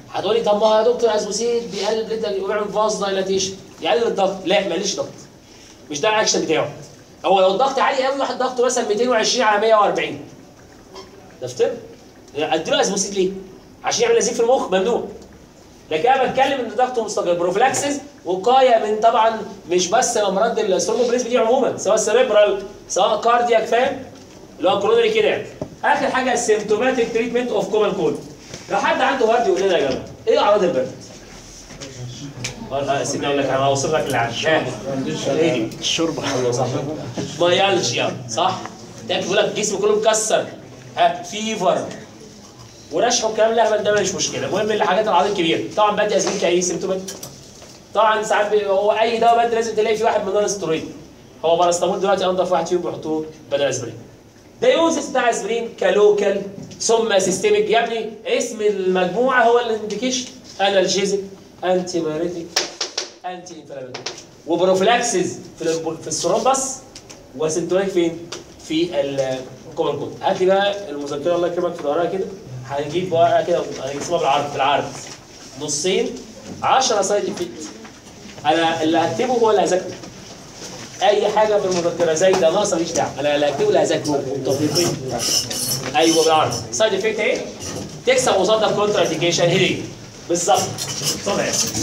هتقولي طب ما يا دكتور اسبوسيد بيقلل بليد ويعمل فاز دايلاتيشن يقلل الضغط لا ماليش ضغط مش ده الاكشن بتاعه هو لو الضغط عالي قوي واحد ضغطه مثلا 220 على 140 ده افتر اديله اسبوسيد ليه؟ عشان يعمل نزيف في المخ ممنوع لكن انا بتكلم ان ضغطه مستقر بروفلاكسس وقايه من طبعا مش بس امراض الستروموبليزم دي عموما سواء سيريبرال سواء كاردياك فاهم اللي هو كرونري كده يعني اخر حاجه السيمتوماتيك تريتمنت اوف كومن كولد لو حد عنده برد يقول لنا يا جماعه ايه اعراض البرد؟ والله سيبني اقول لك انا هوصف لك اللي عندي ايه دي؟ الشوربه صح مايالجيا صح؟ ده بيقول لك الجسم كله مكسر ها فيفر ورشح والكلام الاهبل ده مش مشكله المهم الحاجات الاعراض الكبيره طبعا بدي اسمين كاي سيمتومات طبعا ساعات بي- هو اي دواء بدي لازم تلاقي فيه واحد من دول السترويد هو باراستامول دلوقتي انضف واحد فيهم بيحطوه بدل اسبرين ده يوزس بتاع اسبرين كلوكال ثم سيستميك يا ابني اسم المجموعه هو الانديكيشن انالجيزك انتي بايريتيك انتي انفلاماتوري وبروفلاكسز في ال- في الثرومبس وسيمتوماتيك فين؟ في الكومن كود هات لي بقى المذكره الله يكرمك في ظهرها كده هنجيب ورقه كده هنقسمها بالعرض بالعرض نصين 10 سايد افكت انا اللي هكتبه هو اللي هذاكره اي حاجه في المذكره زايده ناقصه ماليش دعوه انا اللي هكتبه اللي هذاكره متفقين ايوه بالعرض سايد افكت ايه تكسب قصادها كونترا انديكيشن هيدي بالظبط طبعا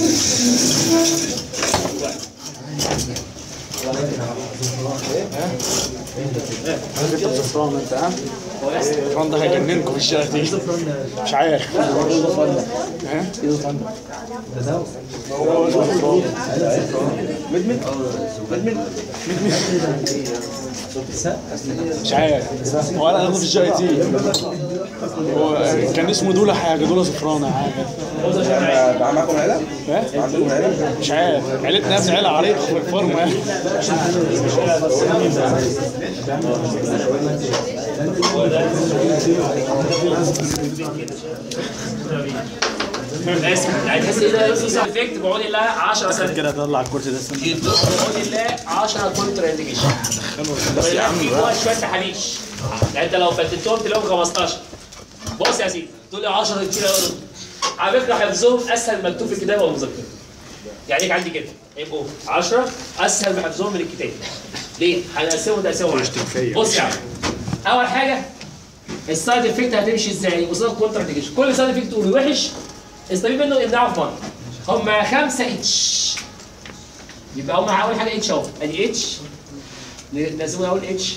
انت بزفران انت ها الزفران ده هيجننكم في الشارع دي مش عارف ها مش عارف هو انا اخده في الجي تي هو كان اسمه دولا حاجه دولا زفرانه حاجه بقى معاكم عيله؟ ها؟ عندكم عيله؟ مش عارف عيلتنا يا ابني عيله عريقه في الفارما يعني اسف هتحس ايه ده يوسف افكت بعون الله 10 سنه كده طلع الكرسي ده استنى بعون الله 10 كونتر انديكيشن بس يا عم في جوه شويه تحابيش يعني انت لو فتتهم تلاقيهم 15 بص يا سيدي تقول لي 10 كتير قوي على فكره حفظهم اسهل مكتوب في الكتاب والمذكره يعني هيك عندي كده يبقوا 10 اسهل حفظهم من الكتاب ليه؟ هنقسمهم تقسيمهم فيا. بص يا عم اول حاجه السايد افكت هتمشي ازاي؟ قصاد كونتر انديكيشن كل سايد افكت تقول وحش استفيد منه امنعه في مره هم خمسه اتش يبقى هم اول حاجه اتش اهو ادي اتش نقسمه اول اتش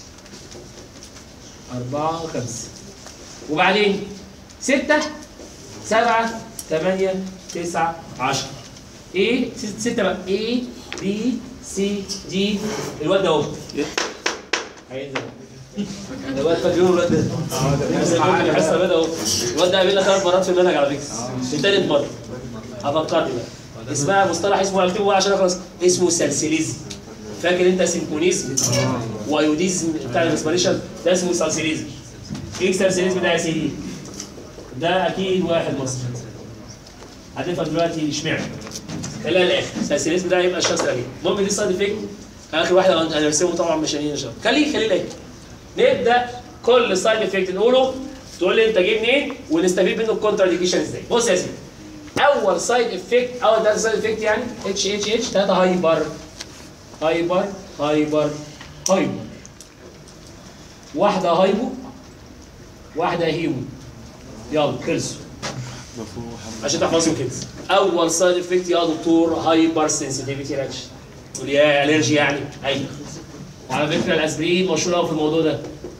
أربعة وخمسة وبعدين ستة سبعة ثمانية تسعة عشرة ايه ست- ستة بقى ايه بي سي دي الواد ده اهو هينزل الواد فاكرين الواد ده بس الواد الحصه الواد اهو الواد ده قابلنا ثلاث مرات في المنهج على فكره في تالت مره هفكرني بقى اسمها مصطلح اسمه هكتبه بقى عشان اخلص اسمه سلسليزم فاكر انت سيمفونيزم وايوديزم بتاع الريسبيريشن ده اسمه سلسليزم ايه السلسليزم ده يا سيدي؟ ده اكيد واحد مصري هتفهم دلوقتي اشمعنى خليها الاخر السلسليزم ده هيبقى الشخص الاخير المهم دي سايد افكت اخر واحد هنرسمه طبعا مش هنين شاء خليه خليه الاخر نبدا كل سايد افكت نقوله تقول لي انت جاي منين ونستفيد منه الكونترا انديكيشن ازاي بص يا سيدي اول سايد افكت اول ثلاثه سايد افكت يعني اتش اتش اتش ثلاثه هايبر هايبر هايبر هايبر واحده هايبو واحده هيمو يلا خلصوا عشان تحفظوا كده اول سايد افكت يا دكتور هايبر سنسيتيفيتي رياكشن تقول يا الرجي يعني ايوه وعلى فكره الاسبرين مشهور قوي في الموضوع ده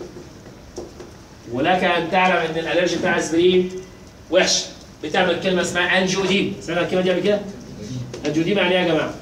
ولك ان تعلم ان الالرجي بتاع الاسبرين وحش بتعمل كلمه اسمها انجيوديم سمعنا الكلمه دي قبل كده؟ انجيوديم يعني ايه يا جماعه؟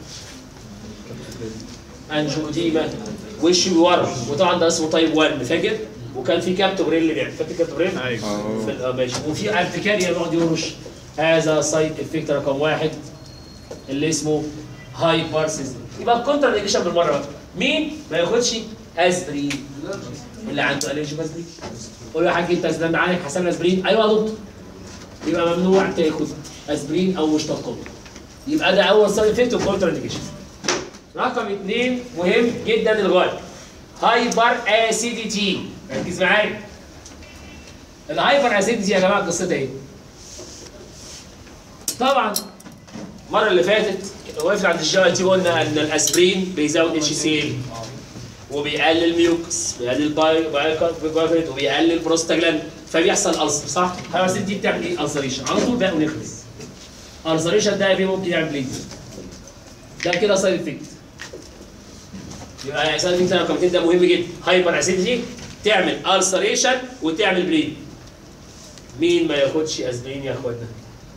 انجيوديما وش ورم وطبعا ده اسمه تايب 1 فاكر؟ وكان في كابتوبرين اللي بيعمل فاكر كابتوبرين؟ ايوه في ال- آه ماشي وفي ارتكاريا يقعد يرش هذا سايد افكت رقم واحد اللي اسمه هايبر سيزم يبقى الكونتر انديكيشن بالمره بقى مين ما ياخدش اسبرين اللي عنده الرجي اسبرين قول له يا حاج انت اسنان عندك حسن اسبرين ايوه يا دكتور يبقى ممنوع تاخد اسبرين او مشتقات يبقى ده اول سايد افكت والكونتر انديكيشن رقم اثنين مهم جدا للغايه هايبر اسيديتي ركز معايا الهايبر اسيديتي يا جماعه قصتها ايه؟ طبعا المره اللي فاتت وقفنا عند الجي تي قلنا ان الاسبرين بيزود اتش سي ال وبيقلل ميوكس بيقلل باي باي وبيقلل بروستاجلاند فبيحصل ألسر صح؟ الحيوانات دي بتعمل ايه؟ ألسريشن على طول بقى ونخلص ألسريشن ده ايه ممكن يعمل بليد ده كده سايد افكت يبقى سايد افكت رقم اتنين ده مهم جدا هايبر اسيديتي تعمل ألسريشن وتعمل بليد مين ما ياخدش اسبرين يا اخوانا؟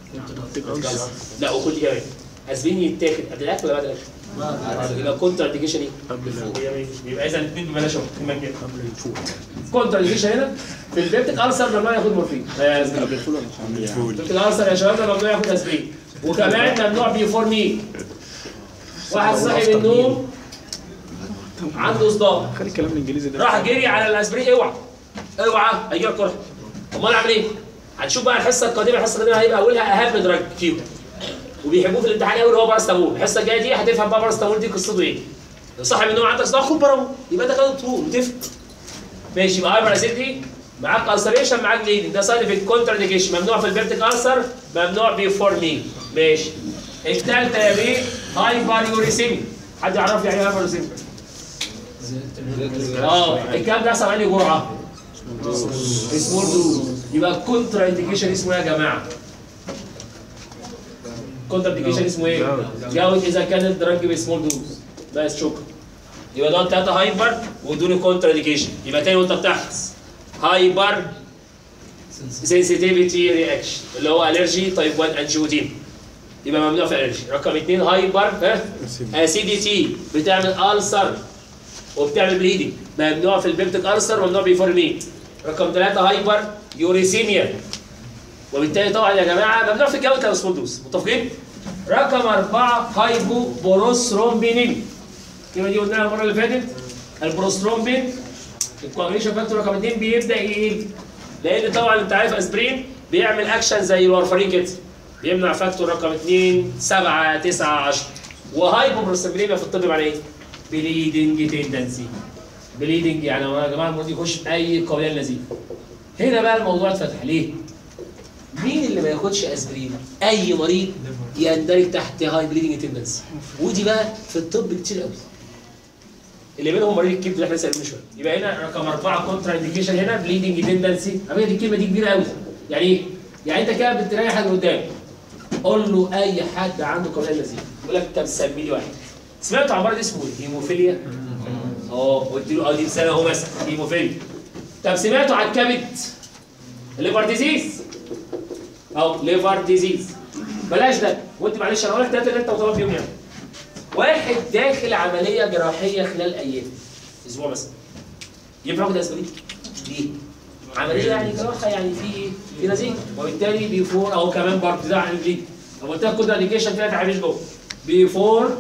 لا وخد دي كمان اسبرين يتاخد قبل الاكل ولا بعد الاكل؟ يبقى كونتر انديكيشن ايه؟ يبقى اذا الاثنين ببلاش اهو كمان كده كونتر انديكيشن هنا في البيبتيك ألسر ممنوع ياخد مورفين آه، اسبرين البيبتيك ألسر يا شباب ممنوع ياخد اسبرين وكمان ممنوع بيفورمين واحد صاحي من النوم عنده صداع خلي الكلام الانجليزي ده راح جري على الاسبرين اوعى اوعى هيجي لك قرحه امال اعمل ايه؟ هتشوف بقى الحصه القادمه الحصه القادمه هيبقى اولها اهم دراج فيهم وبيحبوه في الامتحان قوي اللي هو باراستامول الحصه الجايه دي هتفهم بقى باراستامول دي قصته ايه لو صاحي من النوم عندك صداع خد بارامول يبقى ده كده طول وتفهم ماشي يبقى هايبر اسيدي معاك السريشن معاك بليدنج ده سايد افكت كونتر ممنوع في البيرتيك السر ممنوع بيفورمين ماشي الثالثه يا بيه هايبر يوريسيمي حد يعرف يعني ايه هايبر يوريسيمي اه الكلام ده حصل عليه جرعه سمول دوز يبقى كونترا انديكيشن اسمه ايه يا جماعه؟ كونترا انديكيشن اسمه ايه؟ جاوب اذا كان الدرج بسمول دوز بس شكرا يبقى دول ثلاثه هايبر ودول كونترا انديكيشن يبقى تاني وانت بتحفظ هايبر سنسيتيفيتي رياكشن اللي هو الرجي تايب 1 انجيودين يبقى ممنوع في الالرجي رقم اثنين هايبر ها اسيديتي بتعمل السر وبتعمل بليدنج ممنوع في البيبتيك ألسر ممنوع بيفورمين رقم ثلاثة هايبر يوريسيميا وبالتالي طبعا يا جماعة ممنوع في الجو كالسبوندوس متفقين؟ رقم أربعة هايبو بوروسترومبينين الكلمة دي قلناها المرة اللي فاتت البروسترومبين الكوagulation فاكتور رقم اثنين بيبدأ يقل لأن طبعا أنت عارف أسبرين بيعمل أكشن زي الورفرين كده بيمنع فاكتور رقم اثنين سبعة تسعة 10 وهايبو بروسترومبينيميا في الطب معناه إيه؟ بليدنج تندنسي بليدنج يعني يا جماعه المريض يخش في اي قولان لذيذ هنا بقى الموضوع اتفتح ليه؟ مين اللي ما ياخدش اسبرين؟ اي مريض يندرج تحت هاي بليدنج تندنسي ودي بقى في الطب كتير قوي اللي منهم مريض الكبد اللي احنا لسه قايلينه شويه يبقى هنا رقم اربعه كونترا انديكيشن هنا بليدنج تندنسي دي الكلمه دي كبيره قوي يعني ايه؟ يعني انت كده بتريح حد قدام قول له اي حد عنده قولان لذيذ يقول لك طب سمي لي واحد سمعت عن مرض اسمه ايه؟ هيموفيليا اه قلت له اه دي مثال اهو مثلا هيموفيليا طب سمعتوا عن كبد الليفر ديزيز اهو ليفر ديزيز بلاش ده وانت معلش انا هقول لك ثلاثه اللي انت مطالب بيهم يعني واحد داخل عمليه جراحيه خلال ايام اسبوع مثلا ينفع ياخد اسبرين؟ ليه؟ عمليه يعني جراحه يعني في في نزيف وبالتالي بيفور او كمان برضه ده عن البليد لو قلت لك كود اديكيشن فيها تعريف جوه بيفور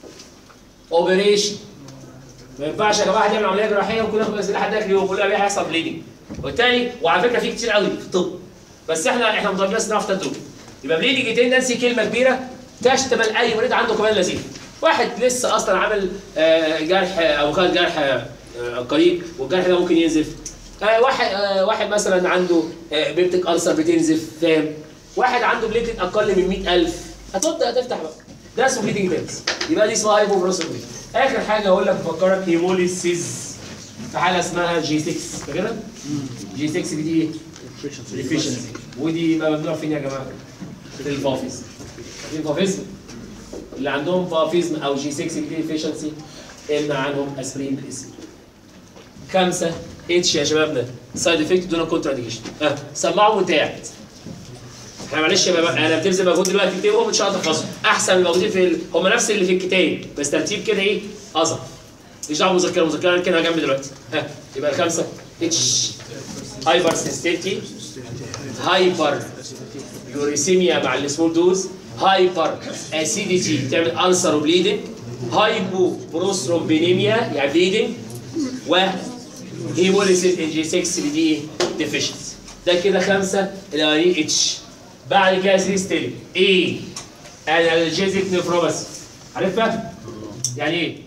اوبريشن ما ينفعش يا جماعه واحد يعمل عمليه جراحيه ويكون ياخد اسئله لحد اخر يوم يقول له هيحصل بليدنج وبالتالي وعلى فكره في كتير قوي في الطب بس احنا احنا مطالبين بس نعرف تدرج يبقى بليدنج تندنسي كلمه كبيره تشتمل اي مريض عنده كمان لذيذ واحد لسه اصلا عامل آه، جرح او خد جرح آه، قريب والجرح ده ممكن ينزف آه، واحد آه، واحد مثلا عنده آه، بيبتيك ألسر بتنزف فاهم واحد عنده بليتد اقل من 100000 هتبدا تفتح بقى ده اسمه بليدنج تنس يبقى دي اسمها هايبوبروسومي اخر حاجه اقول لك بفكرك هيموليسيز في حاله اسمها جي 6 فاكرها؟ جي 6 دي ايه؟ ديفيشنسي ودي يبقى ممنوع فين يا جماعه؟ في الفافيز الفافيزم اللي عندهم فافيزم او جي 6 دي ديفيشنسي امنع عنهم اسبرين بالاسم خمسه اتش يا شبابنا سايد افكت دون كونترا انديكيشن اه سمعوا متاعد احنا معلش يا بابا انا بتبذل مجهود دلوقتي تكتبهم ان شاء الله تحفظهم احسن من الموجودين في ال... هم نفس اللي في الكتاب بس ترتيب كده ايه اظهر مش دعوه مذكره مذكره كده جنبي دلوقتي ها يبقى الخمسه اتش هايبر سنسيتيفيتي هايبر يوريسيميا مع السمول دوز هايبر اسيديتي تعمل السر وبليدنج هايبو بروسترومبينيميا يعني بليدنج و هيموليسيس ان جي 6 اللي دي ديفيشنسي ده كده خمسه الاولانيين اتش بعد كده سيريس تاني ايه انالجيزيك نيفروباثي عارفها؟ يعني ايه؟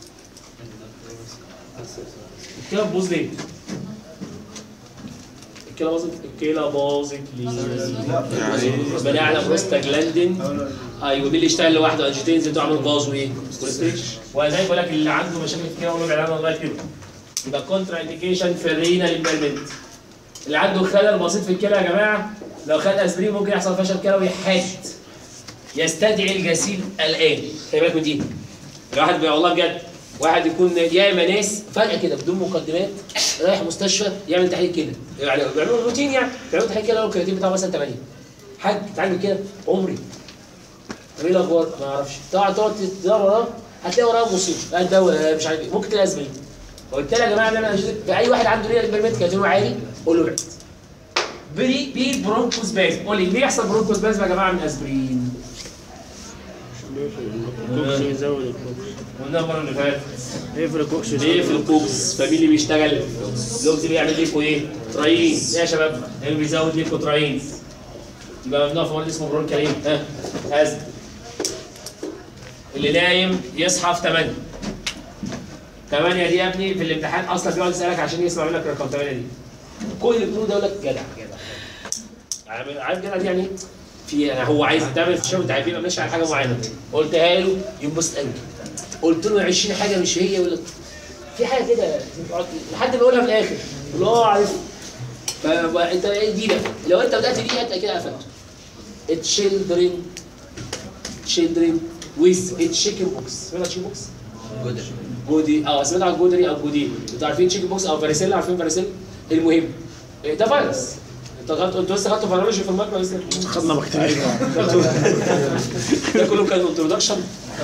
كده بتبوظ ليه؟ الكلى باظت الكلى باظت ليه؟ يبقى نعلم بروستاجلاندين ايوه مين اللي يشتغل لوحده انجيتينز انتوا عاملين باظ وايه؟ كوليسترول وزي بقول لك اللي عنده مشاكل في الكلى ونبعد عنها لغايه كده يبقى كونترا انديكيشن في الرينال امبيرمنت اللي عنده خلل بسيط في الكلى يا جماعه لو خد اسبرين ممكن يحصل فشل كلوي حاد يستدعي الغسيل الان خلي بالك من دي الواحد بي- والله بجد واحد يكون ياما ناس فجاه كده بدون مقدمات رايح مستشفى يعمل تحليل كده يعني بيعملوا روتين يعني بيعملوا تحليل كده لو الكرياتين بتاعه مثلا 8 حاج تعمل كده عمري طب ايه الاخبار؟ ما اعرفش تقعد تقعد تدور وراه هتلاقي وراه مصيبه لا الدواء مش عارف ايه ممكن تلاقي اسبرين وبالتالي يا جماعه نعمل أنشطة- اي واحد عنده ريال اكسبيرمنت كرياتينه عالي قول له ابعد بري بي برونكوس باز قول لي ليه يحصل برونكوس باز يا جماعه من اسبرين؟ الكوكس يزود الكوكس قلنا المره اللي فاتت ايه في الكوكس ليه في الكوكس فمين اللي بيشتغل اللوكس بيعمل ليكو ايه تراين ايه يا شباب اللي بيزود ليكو تراين يبقى ممنوع في مرض اسمه برونكال ايه ها هذا اللي نايم يصحى في 8 8 دي يا ابني في الامتحان اصلا بيقعد يسالك عشان يسمع منك رقم 8 دي كل اللي بيقولوا ده يقول لك جدع جدع عارف عارف جدع دي يعني ايه؟ في يعني هو عايز تعمل في الشغل بتاع بيبقى ماشي على حاجه معينه قلتها له ينبسط قوي قلت له 20 حاجه مش هي يقول لك في حاجه كده بتقعد- لحد ما يقولها في الاخر يقول اه عارف فانت ايه دي بقى لو انت بدات دي انت كده قفلت children children with a chicken box سمعت chicken box؟ جودي اه سمعت عن جودري او جودي انتوا عارفين تشيكن بوكس او فاريسيلا عارفين فاريسيلا المهم إيه ده فيروس انت خدت انتوا لسه خدتوا فيرولوجي في الماكرو لسه خدنا بكتيريا ده كله كان انترودكشن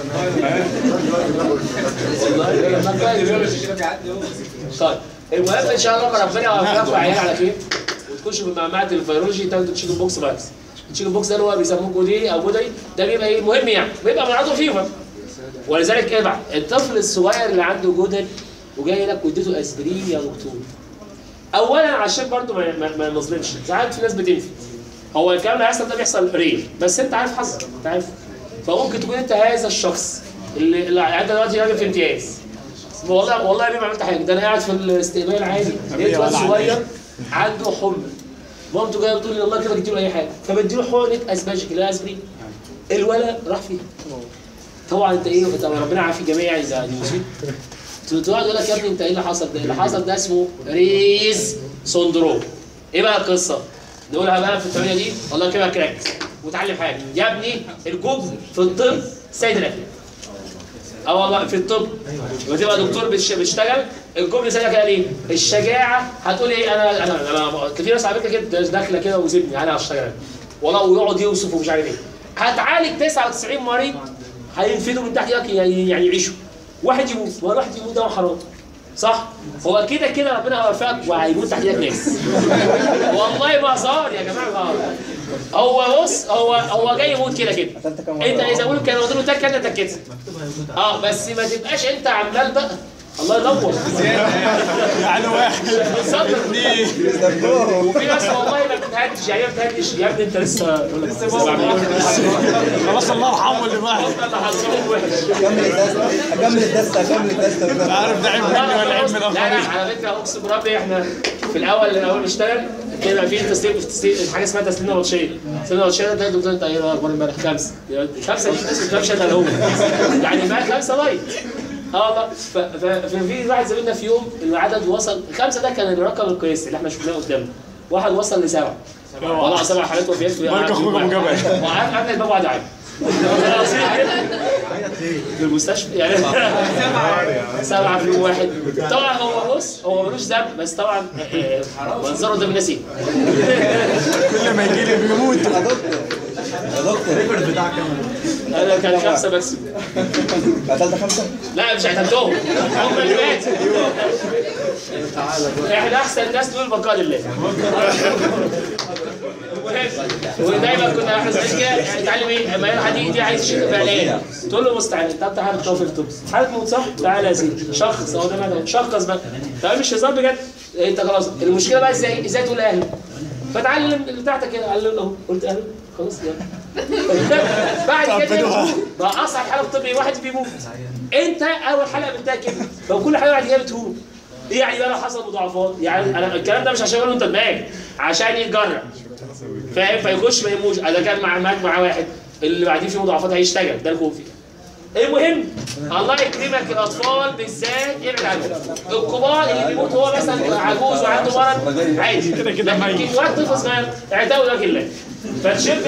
طيب المهم ان شاء الله ربنا يوفقكم عيال على خير وتخشوا في معمعة الفيرولوجي تاخدوا تشيكن بوكس فايروس التشيكن بوكس ده اللي هو بيسموه جودي او جودري ده بيبقى ايه مهم يعني بيبقى مرضه فيفر ولذلك ايه بقى الطفل الصغير اللي عنده جودري وجاي لك واديته اسبرين يا دكتور اولا عشان برضو ما ما- ما نظلمش ساعات في ناس بتنفي هو الكلام اللي هيحصل ده بيحصل ريل بس انت عارف حظك انت عارف فممكن تكون انت هذا الشخص اللي اللي انت دلوقتي راجل في امتياز والله والله يا بيه ما عملت حاجه ده انا قاعد في الاستقبال عادي لقيت واد ولا صغير عنده حمى مامته جايه بتقول لي والله كده جبت له اي حاجه فبديله حقنه اسباجيك اللي هي اسبرين الولد راح فيها طبعا انت ايه طبعا ربنا عافي الجميع يعني ده دي مصيبه تقعد يقول لك يا ابني انت ايه اللي حصل ده؟ اللي حصل ده اسمه ريز سندروم. ايه بقى القصه؟ نقولها بقى في الثمانيه دي والله كده كراكس وتعلم حاجه يا ابني الجبن في الطب سيد الاخلاق. اه والله في الطب لما تبقى دكتور بتش- بتشتغل الجمله سيدك قال ايه؟ الشجاعه هتقول ايه انا انا انا كان في ناس على فكره كده داخله كده وسيبني انا هشتغل والله ويقعد يوصف ومش عارف ايه هتعالج 99 مريض هينفذوا من تحت ايدك يعني يعني يعيشوا واحد يموت ولا واحد يموت ده حرام صح؟ هو كده كده ربنا هيوفقك وهيموت تحت ايدك ناس والله ما هزار يا جماعه ما هزار. هو بص هو هو جاي يموت كده كده قتلت كام انت مرة؟ اذا قولوا كانوا واخدينه تك انت تكتت اه بس ما تبقاش انت عمال بقى الله ينور يعني واحد بالظبط بيستخدموهم. وفي ناس والله ما بتهدش يعني ما بتهدش يا ابني انت لسه لسه بعمل خلاص الله يرحمه اللي بعد والله حظهم وحش اكمل الدستة اكمل الدستة اكمل الدستة مش عارف ده عيب مني ولا عيب من لا لا الاخرين على فكره اقسم بربي احنا في الاول الاول نشتغل كده في تسليم في تسليم حاجه اسمها تسليم نبطشيه تسليم نبطشيه ده الدكتور انت ايه اخبار امبارح خمسه خمسه دي الناس ما بتفهمش الا هو يعني بقى خمسه لايت اه والله ف- ف- ففي واحد زميلنا في يوم العدد وصل خمسه ده كان الرقم القياسي اللي احنا شفناه قدامنا واحد وصل لسبعه والله سبع حالات وفيات في بارك أخوك أبو جبل. وعارف قبل الباب وقعد عادي في المستشفى يعني سبعة في يوم واحد طبعا هو بص هو ملوش ذنب بس طبعا آه، منظره قدام الناس ايه؟ كل ما يجي لي بيموت يا دكتور يا دكتور انا كان خمسه بس قتلت خمسة؟ لا مش هتنتهوا هم اللي ماتوا احنا احسن ناس دول بقاء لله ودايما كنا احنا زمان كده يعني اتعلم ايه لما يروح دي دي عايز يشيل فعلان تقول له مستعد انت انت حابب توفي الطب حابب موت صح تعالى يا سيدي شخص اهو ده مدى شخص بقى ده مش هزار بجد انت خلاص المشكله بقى ازاي ازاي تقول لاهلك فتعلم اللي بتاعتك كده علم له قلت اهله خلاص يلا بعد كده طبلوها. بقى اصعب حاجه في الطب إيه؟ واحد بيموت انت اول حلقه قابلتها كده لو كل حاجه بعد كده بتهون ايه يعني بقى لو حصل مضاعفات يعني انا الكلام ده مش عشان اقول له انت دماغ عشان يتجرب فاهم فيخش ما يموش انا كان مع معاك مع واحد اللي بعدين فيه مضاعفات هيشتغل ده الخوف المهم الله يكرمك الاطفال بالذات ابعد عنهم الكبار اللي بيموت هو مثلا عجوز وعنده مرض عادي كده كده ميت وقت طفل صغير اعتقد لك الله فتشد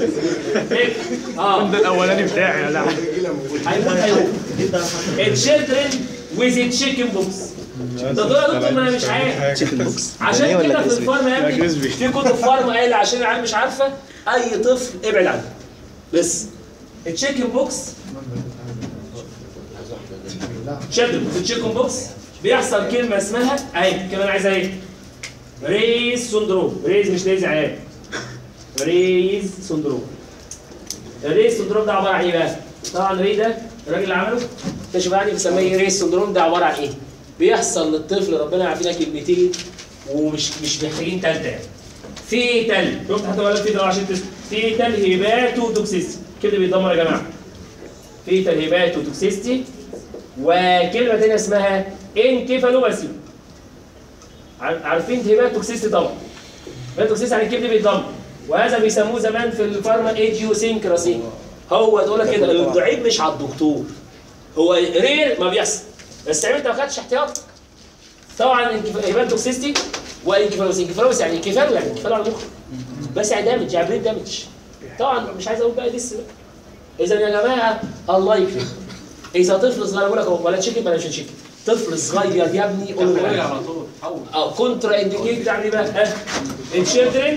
اه ده الاولاني بتاعي لا هيموت هيموت الشيلدرن ويز تشيكن بوكس ده دول يا دكتور ما انا مش عارف تشيكن بوكس عشان يعني إيه كده ولا في كريسبي؟ الفارما يا ابني كريسبي. في كتب فارما قايله عشان العيال مش عارفه اي طفل ابعد عنه بس التشيكن بوكس شد في التشيكن بوكس بيحصل كلمه اسمها اهي كلمه انا عايزها ايه؟ ريز سندروم ريز مش ريز عيال ريز سندروم الريز سندروم ده عباره عن ايه بقى؟ طبعا ري ده الراجل اللي عمله اكتشف يعني بيسميه ريز سندروم ده عباره عن ايه؟ بيحصل للطفل ربنا يعافينا كلمتين ومش مش محتاجين تالتة يعني. في تل شفت حتى ولا في ده عشان تس... في تل هيباتو توكسيستي كده بيدمر يا جماعه في تل هيباتو توكسيستي وكلمه ثانيه اسمها انكيفالوباسي عار- عارفين هيباتو توكسيستي طبعا هيباتو توكسيستي يعني الكبد بيتدمر وهذا بيسموه زمان في الفارما ايديوسينكراسي هو تقول لك كده الضعيف مش على الدكتور هو رير ما بيحصل بس انت ما خدتش احتياط طبعا هيبان توكسيستي وانكفالوس انكفالوس يعني انكفال يعني انكفال على المخ بس يعني دامج يعني برين دامج طبعا مش عايز اقول بقى لسه بقى اذا يا جماعه الله يكرمك اذا طفل صغير بقول لك أهو، ولا تشيكن ولا مش تشيكن طفل صغير يا ابني قول له على طول حول اه كونترا انديكيت يعني بقى ها الشيلدرن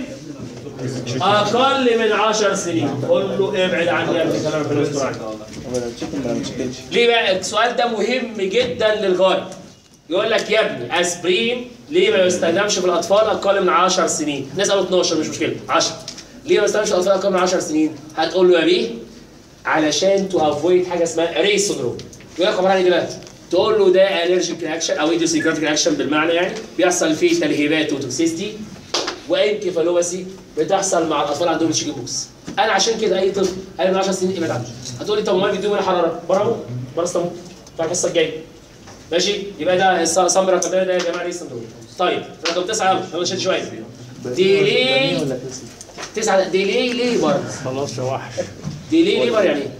اقل من 10 سنين قول له ابعد عني يا ابني كلام ربنا يستر عنك ولا تشيكن ولا مش تشيكن ليه بقى السؤال ده مهم جدا للغايه يقول لك يا ابني اسبرين ليه ما يستخدمش في الاطفال اقل من 10 سنين الناس قالوا 12 مش مشكله 10 ليه ما يستخدمش في الاطفال اقل من 10 سنين هتقول له يا بيه علشان تو افويد حاجه اسمها ريس سندروم يقول لك عباره عن ايه دلوقتي تقول له ده الرجيك رياكشن او ايديوسيكراتيك رياكشن بالمعنى يعني بيحصل فيه تلهيبات وتوكسيستي وانكفالوباسي بتحصل مع الاطفال عندهم تشيكن بوكس انا عشان كده اي طفل اقل من 10 سنين ابعد عنه هتقول لي طب امال بيديهم الحراره برافو برستامول بتاع الحصه الجايه ماشي يبقى ده الصم رقم ده يا جماعه ريس سندروم طيب رقم تسعه يلا يلا نشد شويه ديلي ولا كريسبي؟ تسعه ديلي ليبر خلاص يا وحش ديلي ليبر يعني ايه؟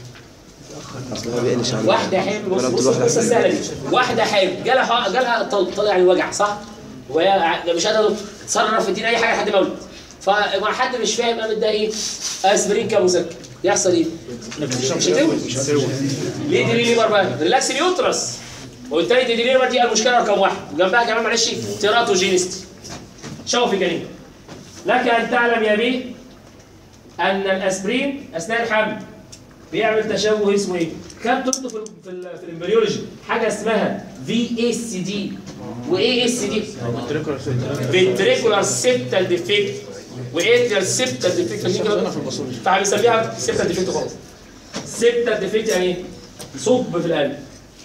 اصل هو بيقلش على واحده حامل بص ولا بص بتروح القصه لحسن. السهله دي واحده حامل جالها جالها طل- طلع يعني وجع صح؟ وهي ع- مش قادره تتصرف تديني اي حاجه لحد ما ولد فمع حد مش فاهم قامت ده ايه؟ اسبرين كمسكن يحصل ايه؟ مش هتولد ليه دي ليبر بقى؟ ريلاكس اليوترس وبالتالي دي ليبر دي المشكله رقم واحد وجنبها كمان معلش تيراتوجينيستي شوفي جنين لك ان تعلم يا بيه ان الاسبرين اثناء الحمل بيعمل تشوه اسمه ايه؟ خدتوا انتوا في ال في, ال في الامبريولوجي حاجه اسمها في اس دي وايه اس دي؟ فينتريكولار سيبتال ديفكت واتريال سيبتال ديفكت فبيسميها سيبتال ديفكت خالص سيبتال ديفكت يعني ايه؟ ثقب في القلب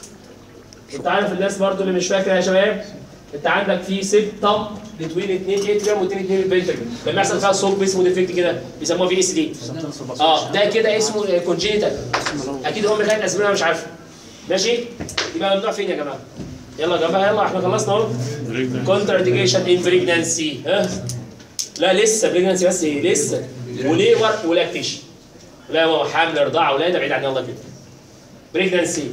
انت عارف الناس برضو اللي مش فاكره يا شباب انت عندك في سيبتم بين اثنين اتريوم واثنين اثنين فينتريكل لما يحصل فيها ثقب اسمه ديفكت كده بيسموها في اس دي اه ده كده اسمه كونجينيتال اكيد هم خدت اسبرين انا مش عارفه ماشي يبقى ممنوع فين يا جماعه يلا يا جماعه يلا احنا خلصنا اهو كونتر انديكيشن ان بريجنانسي ها لا لسه بريجنانسي بس ايه لسه وليبر ولاكتيشن لا هو حمل رضاعه ولاده بعيد عن يلا كده بريجنانسي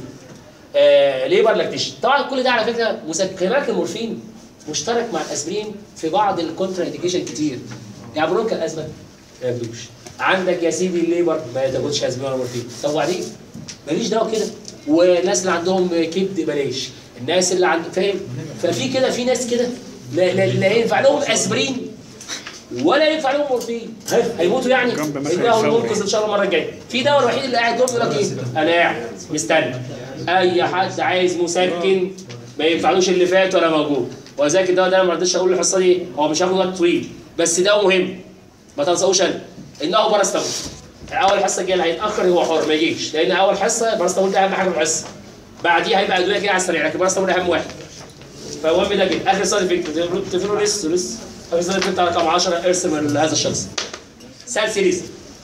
آه ليبر لاكتيشن طبعا كل ده على فكره مسكنات المورفين مشترك مع الاسبرين في بعض الكونترا انديكيشن كتير يعني برونكا الازمه ما ياخدوش عندك يا سيدي الليبر ما تاخدش اسبرين ولا مورفين طب وبعدين ماليش دعوه كده والناس اللي عندهم كبد بلاش الناس اللي عند فاهم ففي كده في ناس كده لا, لا, لا ينفع لهم اسبرين ولا ينفع لهم مورفين هيموتوا يعني جنب مثل انهم الفوري. ننقذ ان شاء الله المره الجايه في دواء الوحيد اللي قاعد جنبه يقول لك ايه انا قاعد مستني اي حد عايز مسكن ما ينفعلوش اللي فات ولا موجود ولذلك الدواء ده أنا ما رضيتش اقول الحصه دي هو مش هياخد وقت طويل بس دواء مهم ما تنساهوش انا انه باراستامول اول حصه الجايه اللي هيتاخر هو حر ما يجيش لان اول حصه باراستامول ده اهم حاجه في الحصه بعديها هيبقى ادويه كده على السريع لكن باراستامول اهم واحد فالمهم ده كده اخر سايد افكت تفروا لسه لسه اخر سايد افكت رقم 10 ارسم هذا الشخص سالسيليزم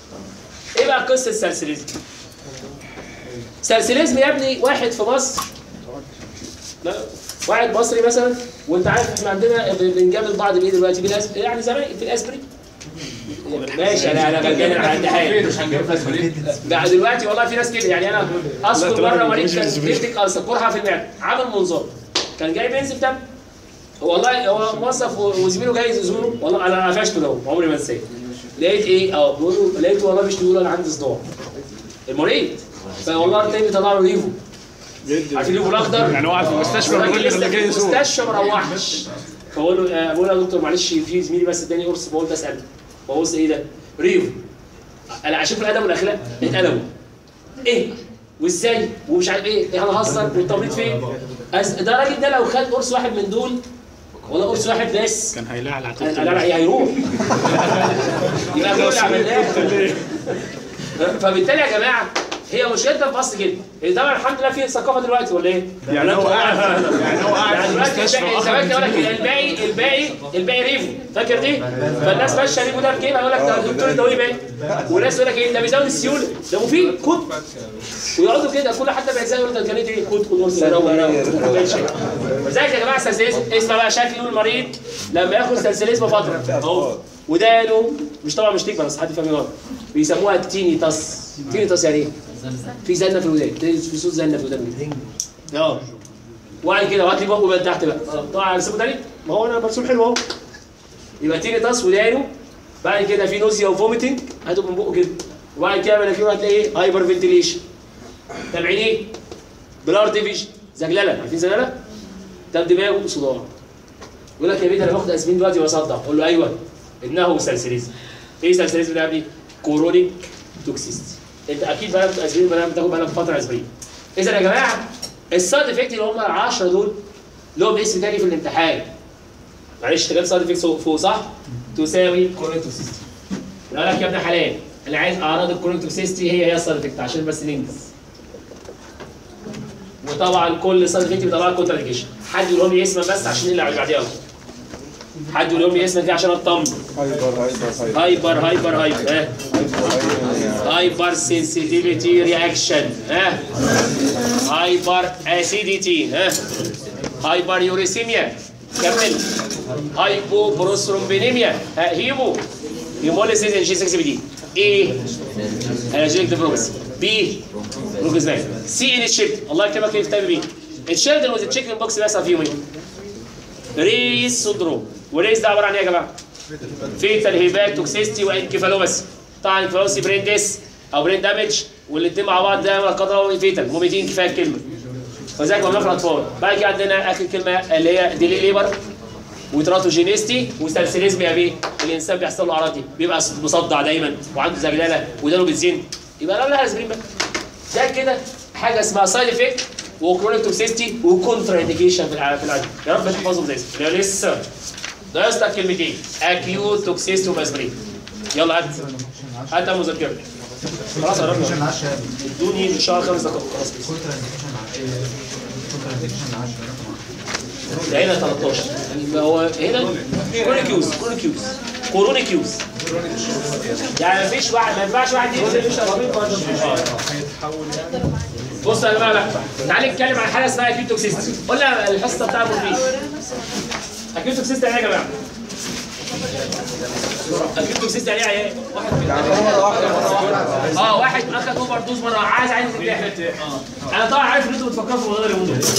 ايه بقى قصه السالسيليزم؟ سالسيليزم يا ابني واحد في مصر لا واحد مصري مثلا وانت عارف احنا عندنا ب- بنجامل بعض بايه دلوقتي بالأس... يعني زمان في الاسبري ماشي انا انا غلبان انا عندي حاجه بقى دلوقتي والله في ناس كده يعني انا اذكر مره مريض كان بيفتك ألسر قرحه في المعده عمل منظار كان جاي بينزل دم والله هو موظف وزميله جاي يزوره والله انا قفشته له عمري ما انساه لقيت ايه اه بقول له لقيته والله مش بيقول انا عندي صداع المريض فوالله التاني بيطلع له ريفو عارفين ريفو الاخضر يعني هو قاعد في المستشفى الراجل بيقول لي لسه اللي في جاي يزور المستشفى ما روحش فبقول له آه، بقول له يا دكتور معلش في زميلي بس اداني قرص بقول بسال ببص ايه ده؟ ريفو انا اشوف الادب والاخلاق اتقلبوا ايه وازاي ومش عارف ايه هنهزر والتمريض فين أس- ده الراجل ده لو خد قرص واحد من دول والله قرص واحد بس كان هيلعلع لا لا لا هيروح يبقى كل اللي عملناه فبالتالي يا جماعه هي مشكلتنا في مصر كده إيه طبعا الحمد لله في ثقافه دلوقتي ولا ايه؟ يعني هو قاعد يعني هو قاعد يعني في دلوقتي المستشفى الباقي- واخد زمان يقول لك الباقي الباقي الباقي ريفو فاكر دي؟ فالناس ماشيه ريفو ده بكيف يقول لك ده الدكتور الدولي باقي وناس يقول لك ايه ده بيزود السيوله ده مفيد خد ويقعدوا كده كل حد بيعزها يقول ده كانت ايه خد خد ورث روق روق كوبايه شاي ازيك يا جماعه سلسليزم اسمع بقى شكله المريض لما ياخد سلسليزم فتره اهو ودانه مش طبعا مش تكبر بس حد فاهم غلط بيسموها تينيتاس تينيتاس يعني ايه؟ في زنه في الودان في صوت زنه في الودان اه وبعد كده وهات لي بقه من تحت بقى طبعا ارسمه تاني ما هو انا مرسوم حلو اهو يبقى تيجي تاس ودانه بعد كده في نوزيا وفوميتنج هاته من بقه كده وبعد كده مناخيره هتلاقي ايه هايبر فنتيليشن طب عينيه بلار ديفيجن زغلله عارفين زغلله؟ طب دماغه صداع يقول لك يا بيه انا باخد اسبرين دلوقتي واصدع اقول له ايوه انه سلسليزم ايه سلسليزم ده يا ابني؟ كورونيك توكسيستي انت اكيد بقى بتاخد اسبرين بقى بتاخد بقى فتره اسبرين اذا يا جماعه السايد افكت اللي هم ال 10 دول لهم اسم تاني في الامتحان معلش انت جايب سايد افكت فوق صح؟ تساوي كورونيك توكسيستي يقول لك يا ابن حلال انا عايز اعراض الكورونيك توكسيستي هي هي السايد افكت عشان بس ننجز وطبعا كل سايد افكت بيطلع لك كونتر حد يقول لهم اسما بس عشان اللي بعديها على طول. حد يقول لهم اسما كده عشان اطمن هايبر هايبر هايبر هايبر هايبر هايبر ها هايبر سنسيتيفيتي رياكشن ها هايبر اسيديتي ها هايبر يوريسيميا كمل هايبو بروسترومبينيميا ها هيمو هيموليسيس ان جي 6 بي دي ايه انرجيك ديفروكس بي جلوكوزمان سي ان الشيلد الله يكرمك ليه في تايب بي الشيلد اللي التشيكن بوكس بيحصل فيهم ايه؟ ريس سندروم وريس ده عباره عن ايه يا جماعه؟ فيتال هيبات توكسيستي وانكفالوباثي طبعا انكفالوباثي برين ديس او برين دامج والاثنين مع بعض ده قدره فيتال مميتين كفايه الكلمه وذلك ممنوع في الاطفال بعد كده عندنا اخر كلمه اللي هي ديلي ليبر وتراتوجينيستي وسلسليزم يا بيه الانسان بيحصل له اعراض دي بيبقى مصدع دايما وعنده زغلله ودانه بتزن يبقى لا لها اسبرين بقى ده كده حاجه اسمها سايد افكت وكرونيك توكسيستي وكونترا انديكيشن في الع- في العادي يا رب تحفظهم زي ده لسه ده يسطا كلمتين اكيوت توكسيستي وماسبرين يلا هات هات المذكره خلاص قربنا ادوني ان شاء الله خمس دقائق خلاص ده هنا 13 يبقى هو هنا كورونيكيوز كورونيكيوز كورونيكيوز يعني مفيش واحد ما ينفعش واحد ينزل يشرب ربيع وما يشربش بص يا جماعه بقى تعالى نتكلم عن حاجه اسمها اكيوت توكسيستي قلنا الحصه بتاع المورفين اكيوت توكسيستي يعني ايه يا جماعه؟ اكيوت توكسيستي يعني ايه يا عيال؟ واحد اه واحد اخد اوفر دوز مره عايز عايز يتلاحق انا طبعا عارف ان انتوا بتفكروا في الموضوع ده اليومين دول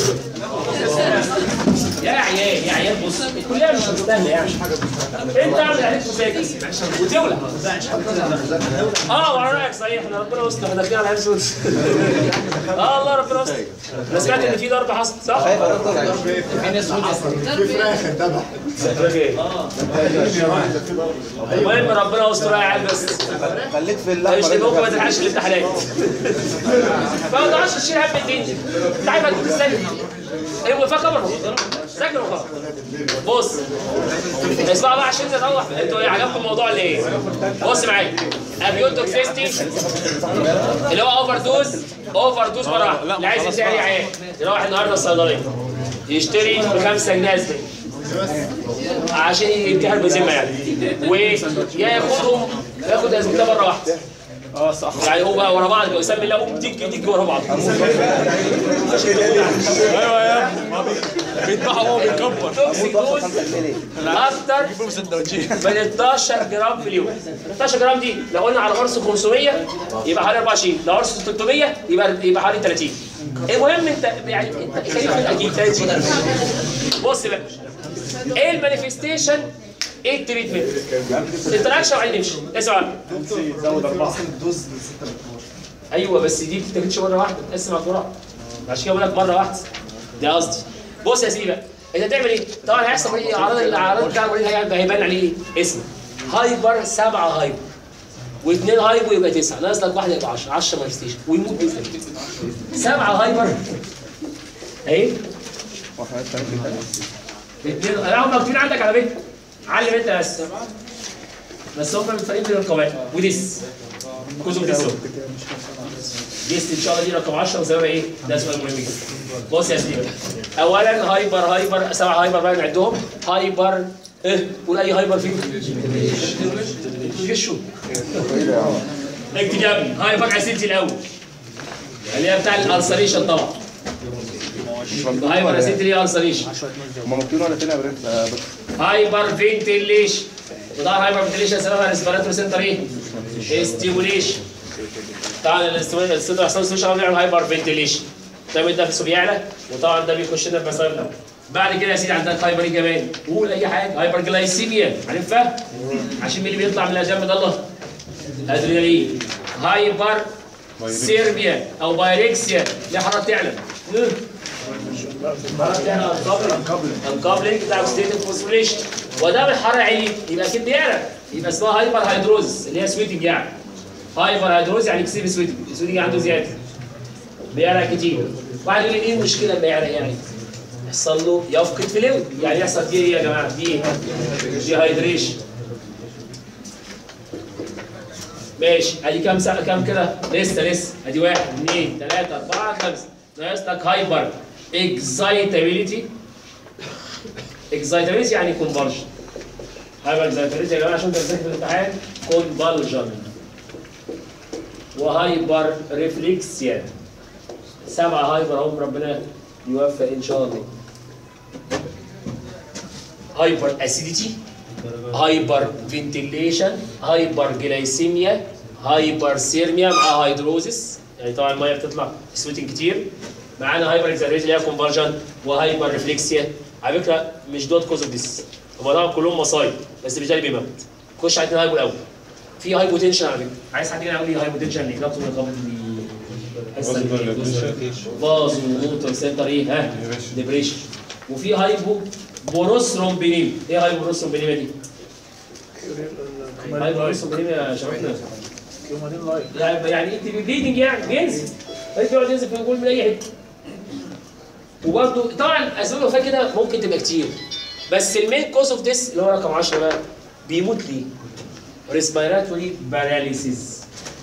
يا عيال يا عيال بص الكليه مش مستاهله يعني انت اعمل عليك مذاكر وتولع اه وعلى رايك صحيح احنا ربنا يستر احنا داخلين على عين سود اه الله ربنا يستر انا سمعت ان في ضرب حصل صح؟ فراخ ايه؟ المهم ربنا يستر يا عيال بس خليك في مش اللحمه تبقى ما تلحقش الامتحانات فما تقعدش تشيل هم الدنيا انت عارف هتجيب ازاي ايوه فيها خبر ذاكر وخلاص بص اسمعوا بقى عشان نروح انتوا ايه عجبكم الموضوع ولا ايه؟ بص معايا ابيوت توكسيستي اللي هو اوفر دوز اوفر دوز مره واحده اللي عايز يبيع عليه عيال يروح النهارده الصيدليه يشتري ب 5 جنيه اسبرين عشان ينتحر بذمه يعني وياخدهم ياخد اسبرين ده مره واحده اه صح يعني هو بقى ورا بعض يسمي الله قوم تيك تيك ورا بعض ايوه يا ابني بيذبحه هو بيكبر توكسيك دوز اكتر بيجيبوا سندوتشين من 12 جرام في اليوم 12 جرام دي لو قلنا على قرص 500 يبقى حوالي 24 لو قرص 300 يبقى يبقى حوالي 30 المهم انت يعني انت خليك في اكيد 30 بص بقى ايه المانيفستيشن ايه التريتمنت انتراكشن وبعدين نمشي اسمع زود اربعه ايوه بس دي ما بتتاخدش مره واحده بتقسم على الجرعه عشان كده بقول لك مره واحده ده قصدي بص يا سيدي بقى انت هتعمل ايه؟ طبعا هيحصل ايه اعراض الاعراض بتاع المريض هيبقى هيبان عليه ايه؟ اسمه هايبر سبعه هايبر واثنين هايبو يبقى تسعه ناقص لك واحده يبقى 10 10 مانيفستيشن ويموت باذن الله سبعه هايبر اهي واحد ثاني اثنين لا هم مكتوبين عندك على فكره علم انت بس بس هم متفرقين بين القواعد وديس كتب ديس اهو. ديس ان شاء الله دي رقم 10 وسببها ايه؟ ده سؤال مهم جدا. بص يا سيدي اولا هايبر هايبر سبع هايبر بقى نعدهم هايبر ايه قول اي هايبر فيهم غشوا اكتب يا ابني هايبر اسيدتي الاول اللي هي بتاع الالسريشن طبعا هايبر اسيدتي اللي هي الالسريشن هم مكتوبين ولا فين يا برنس يا باشا؟ هايبر فنتيليشن وده هايبر فنتيليشن سببها ريسبيراتوري سنتر ايه؟ ستيموليشن طبعا الاستيموليشن السنتر احسن ستيموليشن بيعمل هايبر فنتيليشن ده ده في يعلى وطبعا ده بيخش لنا في مسار الاول بعد كده يا سيدي عندك هايبر ايه كمان؟ قول اي حاجه هايبر جلايسيميا عارفها؟ عشان مين اللي بيطلع من الاجنب ده الله؟ ادرينالين هايبر سيربيا او بايركسيا ليه حراره تعلى؟ الكابلنج بتاع اوكسيديتيف فوسفوريليشن ودام الحراره عاليه يبقى اكيد بيعرق يبقى اسمها هايبر هيدروز اللي هي سويتنج يعني هايبر هيدروز يعني كسير سويتنج السويتنج عنده زياده بيعرق كتير واحد يقول لي ايه المشكله لما يعرق يعني يحصل له يفقد فلويد يعني يحصل فيه ايه يا جماعه دي ايه دي هايدريشن ماشي ادي كام ساعه كام كده لسه لسه ادي واحد اثنين ثلاثه اربعه خمسه ناقص لك هايبر اكزايتابيليتي اكزايتابيليتي يعني كونفرجن هايبر اكزايتابيليتي يا جماعه عشان تذاكر في الامتحان كونفرجن وهايبر ريفلكسيا سبعه هايبر اهو ربنا يوفق ان شاء الله هايبر اسيديتي هايبر فنتيليشن هايبر جلايسيميا هايبر سيرميا مع هيدروزيس يعني طبعا الميه بتطلع سويتنج كتير معانا هايبر اكزالريت اللي هي كونفرجن وهايبر ريفلكسيا على فكره مش دوت كوز اوف ديس هم طبعا كلهم مصايب بس مش ده اللي بيموت خش على الهايبو الاول في هايبو تنشن على فكره عايز حد يقول لي هايبو تنشن ليه؟ ضغط منخفض باز وموتور سنتر ايه ها ديبريشن وفي هايبو بوروسرومبينيم ايه هايبو بوروسرومبينيميا دي؟ هايبو بوروسرومبينيميا يا شباب يعني يعني انت بليدنج يعني بينزل انت بيقعد ينزل في الجول من اي حته وبرده طبعا اسباب الوفاه كده ممكن تبقى كتير بس المين كوز اوف ذس اللي هو رقم 10 بقى بيموت ليه؟ ريسبيراتوري باراليسيس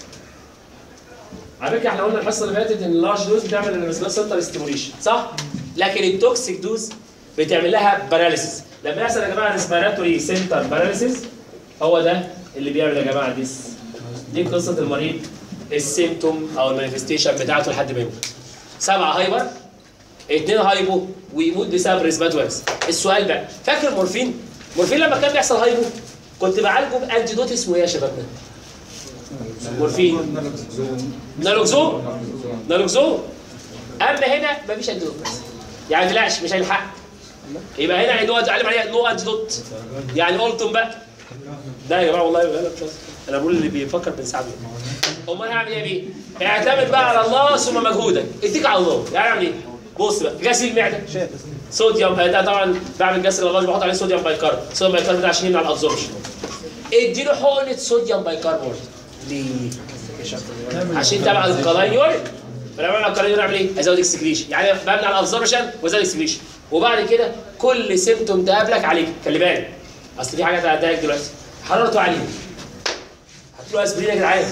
على فكره احنا قلنا الحصه اللي فاتت ان اللارج دوز بتعمل الريسبيراتوري سنتر ستيموليشن صح؟ لكن التوكسيك دوز بتعمل لها باراليسيس لما يحصل يا جماعه ريسبيراتوري سنتر باراليسيس هو ده اللي بيعمل يا جماعه ديس دي قصه المريض السيمتوم او المانيفستيشن بتاعته لحد ما يموت سبعه هايبر اثنين هايبو ويموت بسبب ريسباتوريس السؤال بقى فاكر مورفين مورفين لما كان بيحصل هايبو كنت بعالجه بانتيدوت اسمه ايه يا شبابنا مورفين نالوكزون نالوكزون اما هنا مفيش انتيدوت يعني ما تقلقش مش هيلحق يبقى هنا هنقعد علم عليها نو انتيدوت يعني قلتم بقى ده يا جماعه والله لا لا مش قصدي. انا بقول اللي بيفكر بنساعده امال هعمل ايه بيه؟ اعتمد بقى على الله ثم مجهودك اتكل على الله يعني اعمل ايه؟ بص بقى غسيل المعده صوديوم ده طبعا بعمل جسر لافاج بحط عليه صوديوم بايكارب صوديوم بايكارب ده عشان يمنع الابزوربشن اديله حقنه صوديوم بايكاربونات ليه؟ عشان تبع الكلاين يورين فلما اعمل الكلاين يورين اعمل ايه؟ ازود اكسكريشن يعني بمنع الابزوربشن وازود اكسكريشن وبعد كده كل سيمتوم تقابلك عليك خلي بالك اصل في حاجه هتعديها لك دلوقتي حرارته عاليه هتقول له اسبرين يا جدعان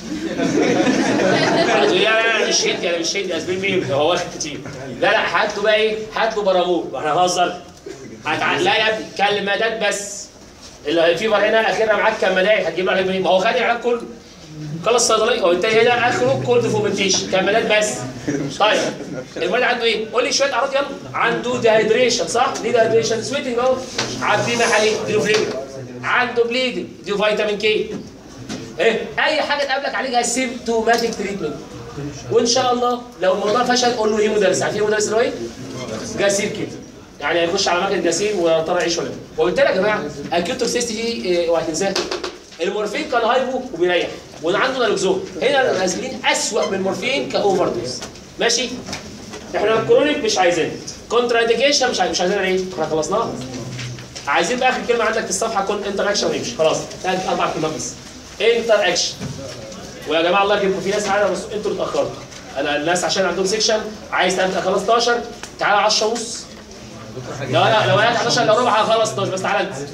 هتقول لي انا مش هدي انا مش هدي اسبرين مين هو واخد كتير لا لا هات له بقى ايه هات له برامول واحنا هنهزر هتع... لا يا ابني كمادات بس اللي في هنا اخرها معاك كمادات هتجيب له علاج منين؟ ما هو خد العلاج كله خلص صيدليه وبالتالي هنا اخره كولد فومنتيشن كمالات بس طيب المريض عنده ايه؟ قول لي شويه اعراض يلا عنده ديهايدريشن صح؟ دي ديهايدريشن سويتنج اهو عارفين حالي اديله فليفر عنده بليدنج اديله فيتامين كي ايه اي حاجه تقابلك عليها سيمتوماتيك تريتمنت وان شاء الله لو الموضوع فشل قول له هيمودارس عارفين هيمودارس اللي هو ايه؟ جاسير كده يعني هيخش على مكنه جاسير ويا ترى يعيش ولا لا وبالتالي يا جماعه اكيوت توكسيستي دي إيه، وهتنساها المورفين كان هايبو وبيريح وعنده نالوكزون هنا الاسبرين اسوأ من المورفين كاوفر دوز ماشي احنا الكرونيك مش عايزين كونترا انديكيشن مش عايزين مش عايزين ايه احنا خلصناها عايزين بقى اخر كلمه عندك في الصفحه كون انتر اكشن ونمشي خلاص ثلاث اربع كلمات بس انتر اكشن ويا جماعه الله يكرمكم في ناس معانا بس انتوا اللي اتاخرتوا انا الناس عشان عندهم سيكشن عايز تبدا خلاص 12 تعالى 10 ونص لا لا لو انا 11 لو ربع هخلص 12 بس تعالى انت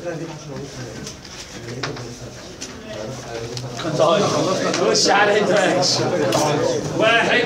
طيب خش على انت واحد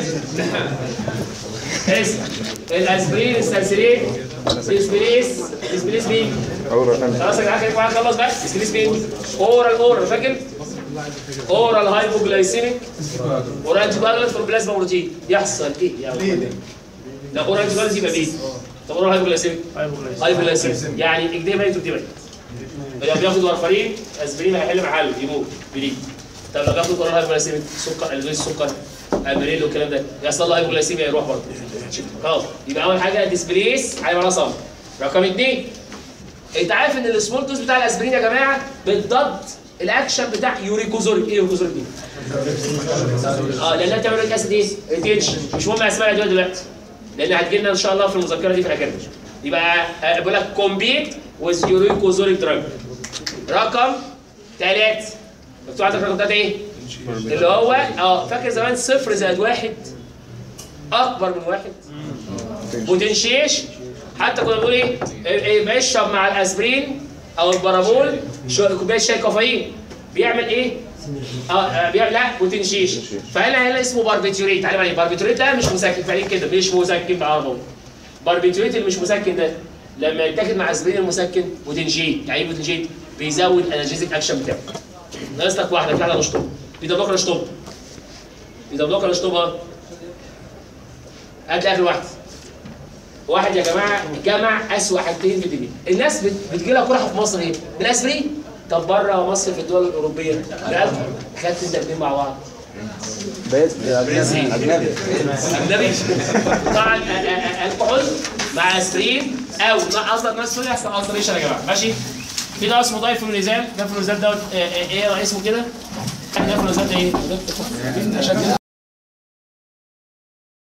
اسم الاسبرين السلسلين اسبريس اسبريس مين؟ خلاص يا جماعه خليكم معايا خلص بقى اسبريس مين؟ اورال اورال فاكر؟ اورال هايبوجلايسيميك اورال جوالس فور بلازما بروتين يحصل ايه يا ولد؟ لا اورال جوالس يبقى بيه طب اورال هايبوجلايسيميك هايبوجلايسيميك يعني اكديه ميت وكديه ميت لو بياخد وارفرين اسبرين هيحل محله يموت بليد طب لو بياخد اورال هايبوجلايسيميك سكر الوز السكر امريل والكلام ده يحصل له هايبوجلايسيميا يروح برضه خلاص يبقى اول حاجه ديسبريس على معنى صم رقم اثنين انت عارف ان السمول دوز بتاع الاسبرين يا جماعه بتضد الاكشن بتاع يوريكوزوريك ايه يوريكوزوريك دي؟ اه لانها بتعمل يوريك اسيد ايه؟ ريتنشن مش مهم اسمها دلوقتي دلوقتي لان هتجي لنا ان شاء الله في المذكره دي في الاكاديمي يبقى آه، بقول لك كومبيت وذ يوريكوزوريك دراج رقم ثلاث مكتوب عندك رقم ثلاثه ايه؟ اللي هو اه فاكر زمان صفر زائد واحد اكبر من واحد بوتنشيش حتى كنا بنقول ايه إيه، إيه، اشرب مع الاسبرين او البارابول شو- كوبايه شاي كافيين بيعمل ايه؟ اه آه، بيعمل لا بوتنشيش فهنا هنا اسمه باربيتوريت عليه عليه باربيتوريت ده مش مسكن فعليك كده مش مسكن بالعربي باربيتوريت اللي مش مسكن ده لما يتاخد مع اسبرين المسكن بوتنشيت يعني ايه بوتنشيت؟ بيزود الانرجيزك اكشن بتاعه ناقص لك واحده بتاعنا نشطب بيتا بلوكر نشطب بيتا بلوكر نشطبها هات لي اخر واحد واحد يا جماعه جمع اسوء حاجتين في الدنيا الناس بت- بتجي لها قرحه في مصر ايه؟ بالاسبرين طب بره مصر في الدول الاوروبيه لا خدت انت الاثنين مع بعض بيت اجنبي اجنبي اجنبي طبعا آه، آه، آه، الكحول مع اسبرين او مع اصلا ناس سوري احسن التريشن يا جماعه ماشي في دواء اسمه دايفلونيزام دايفلونيزام دوت آه، آه، ايه اسمه كده؟ دايفلونيزام ده ايه؟ عشان كده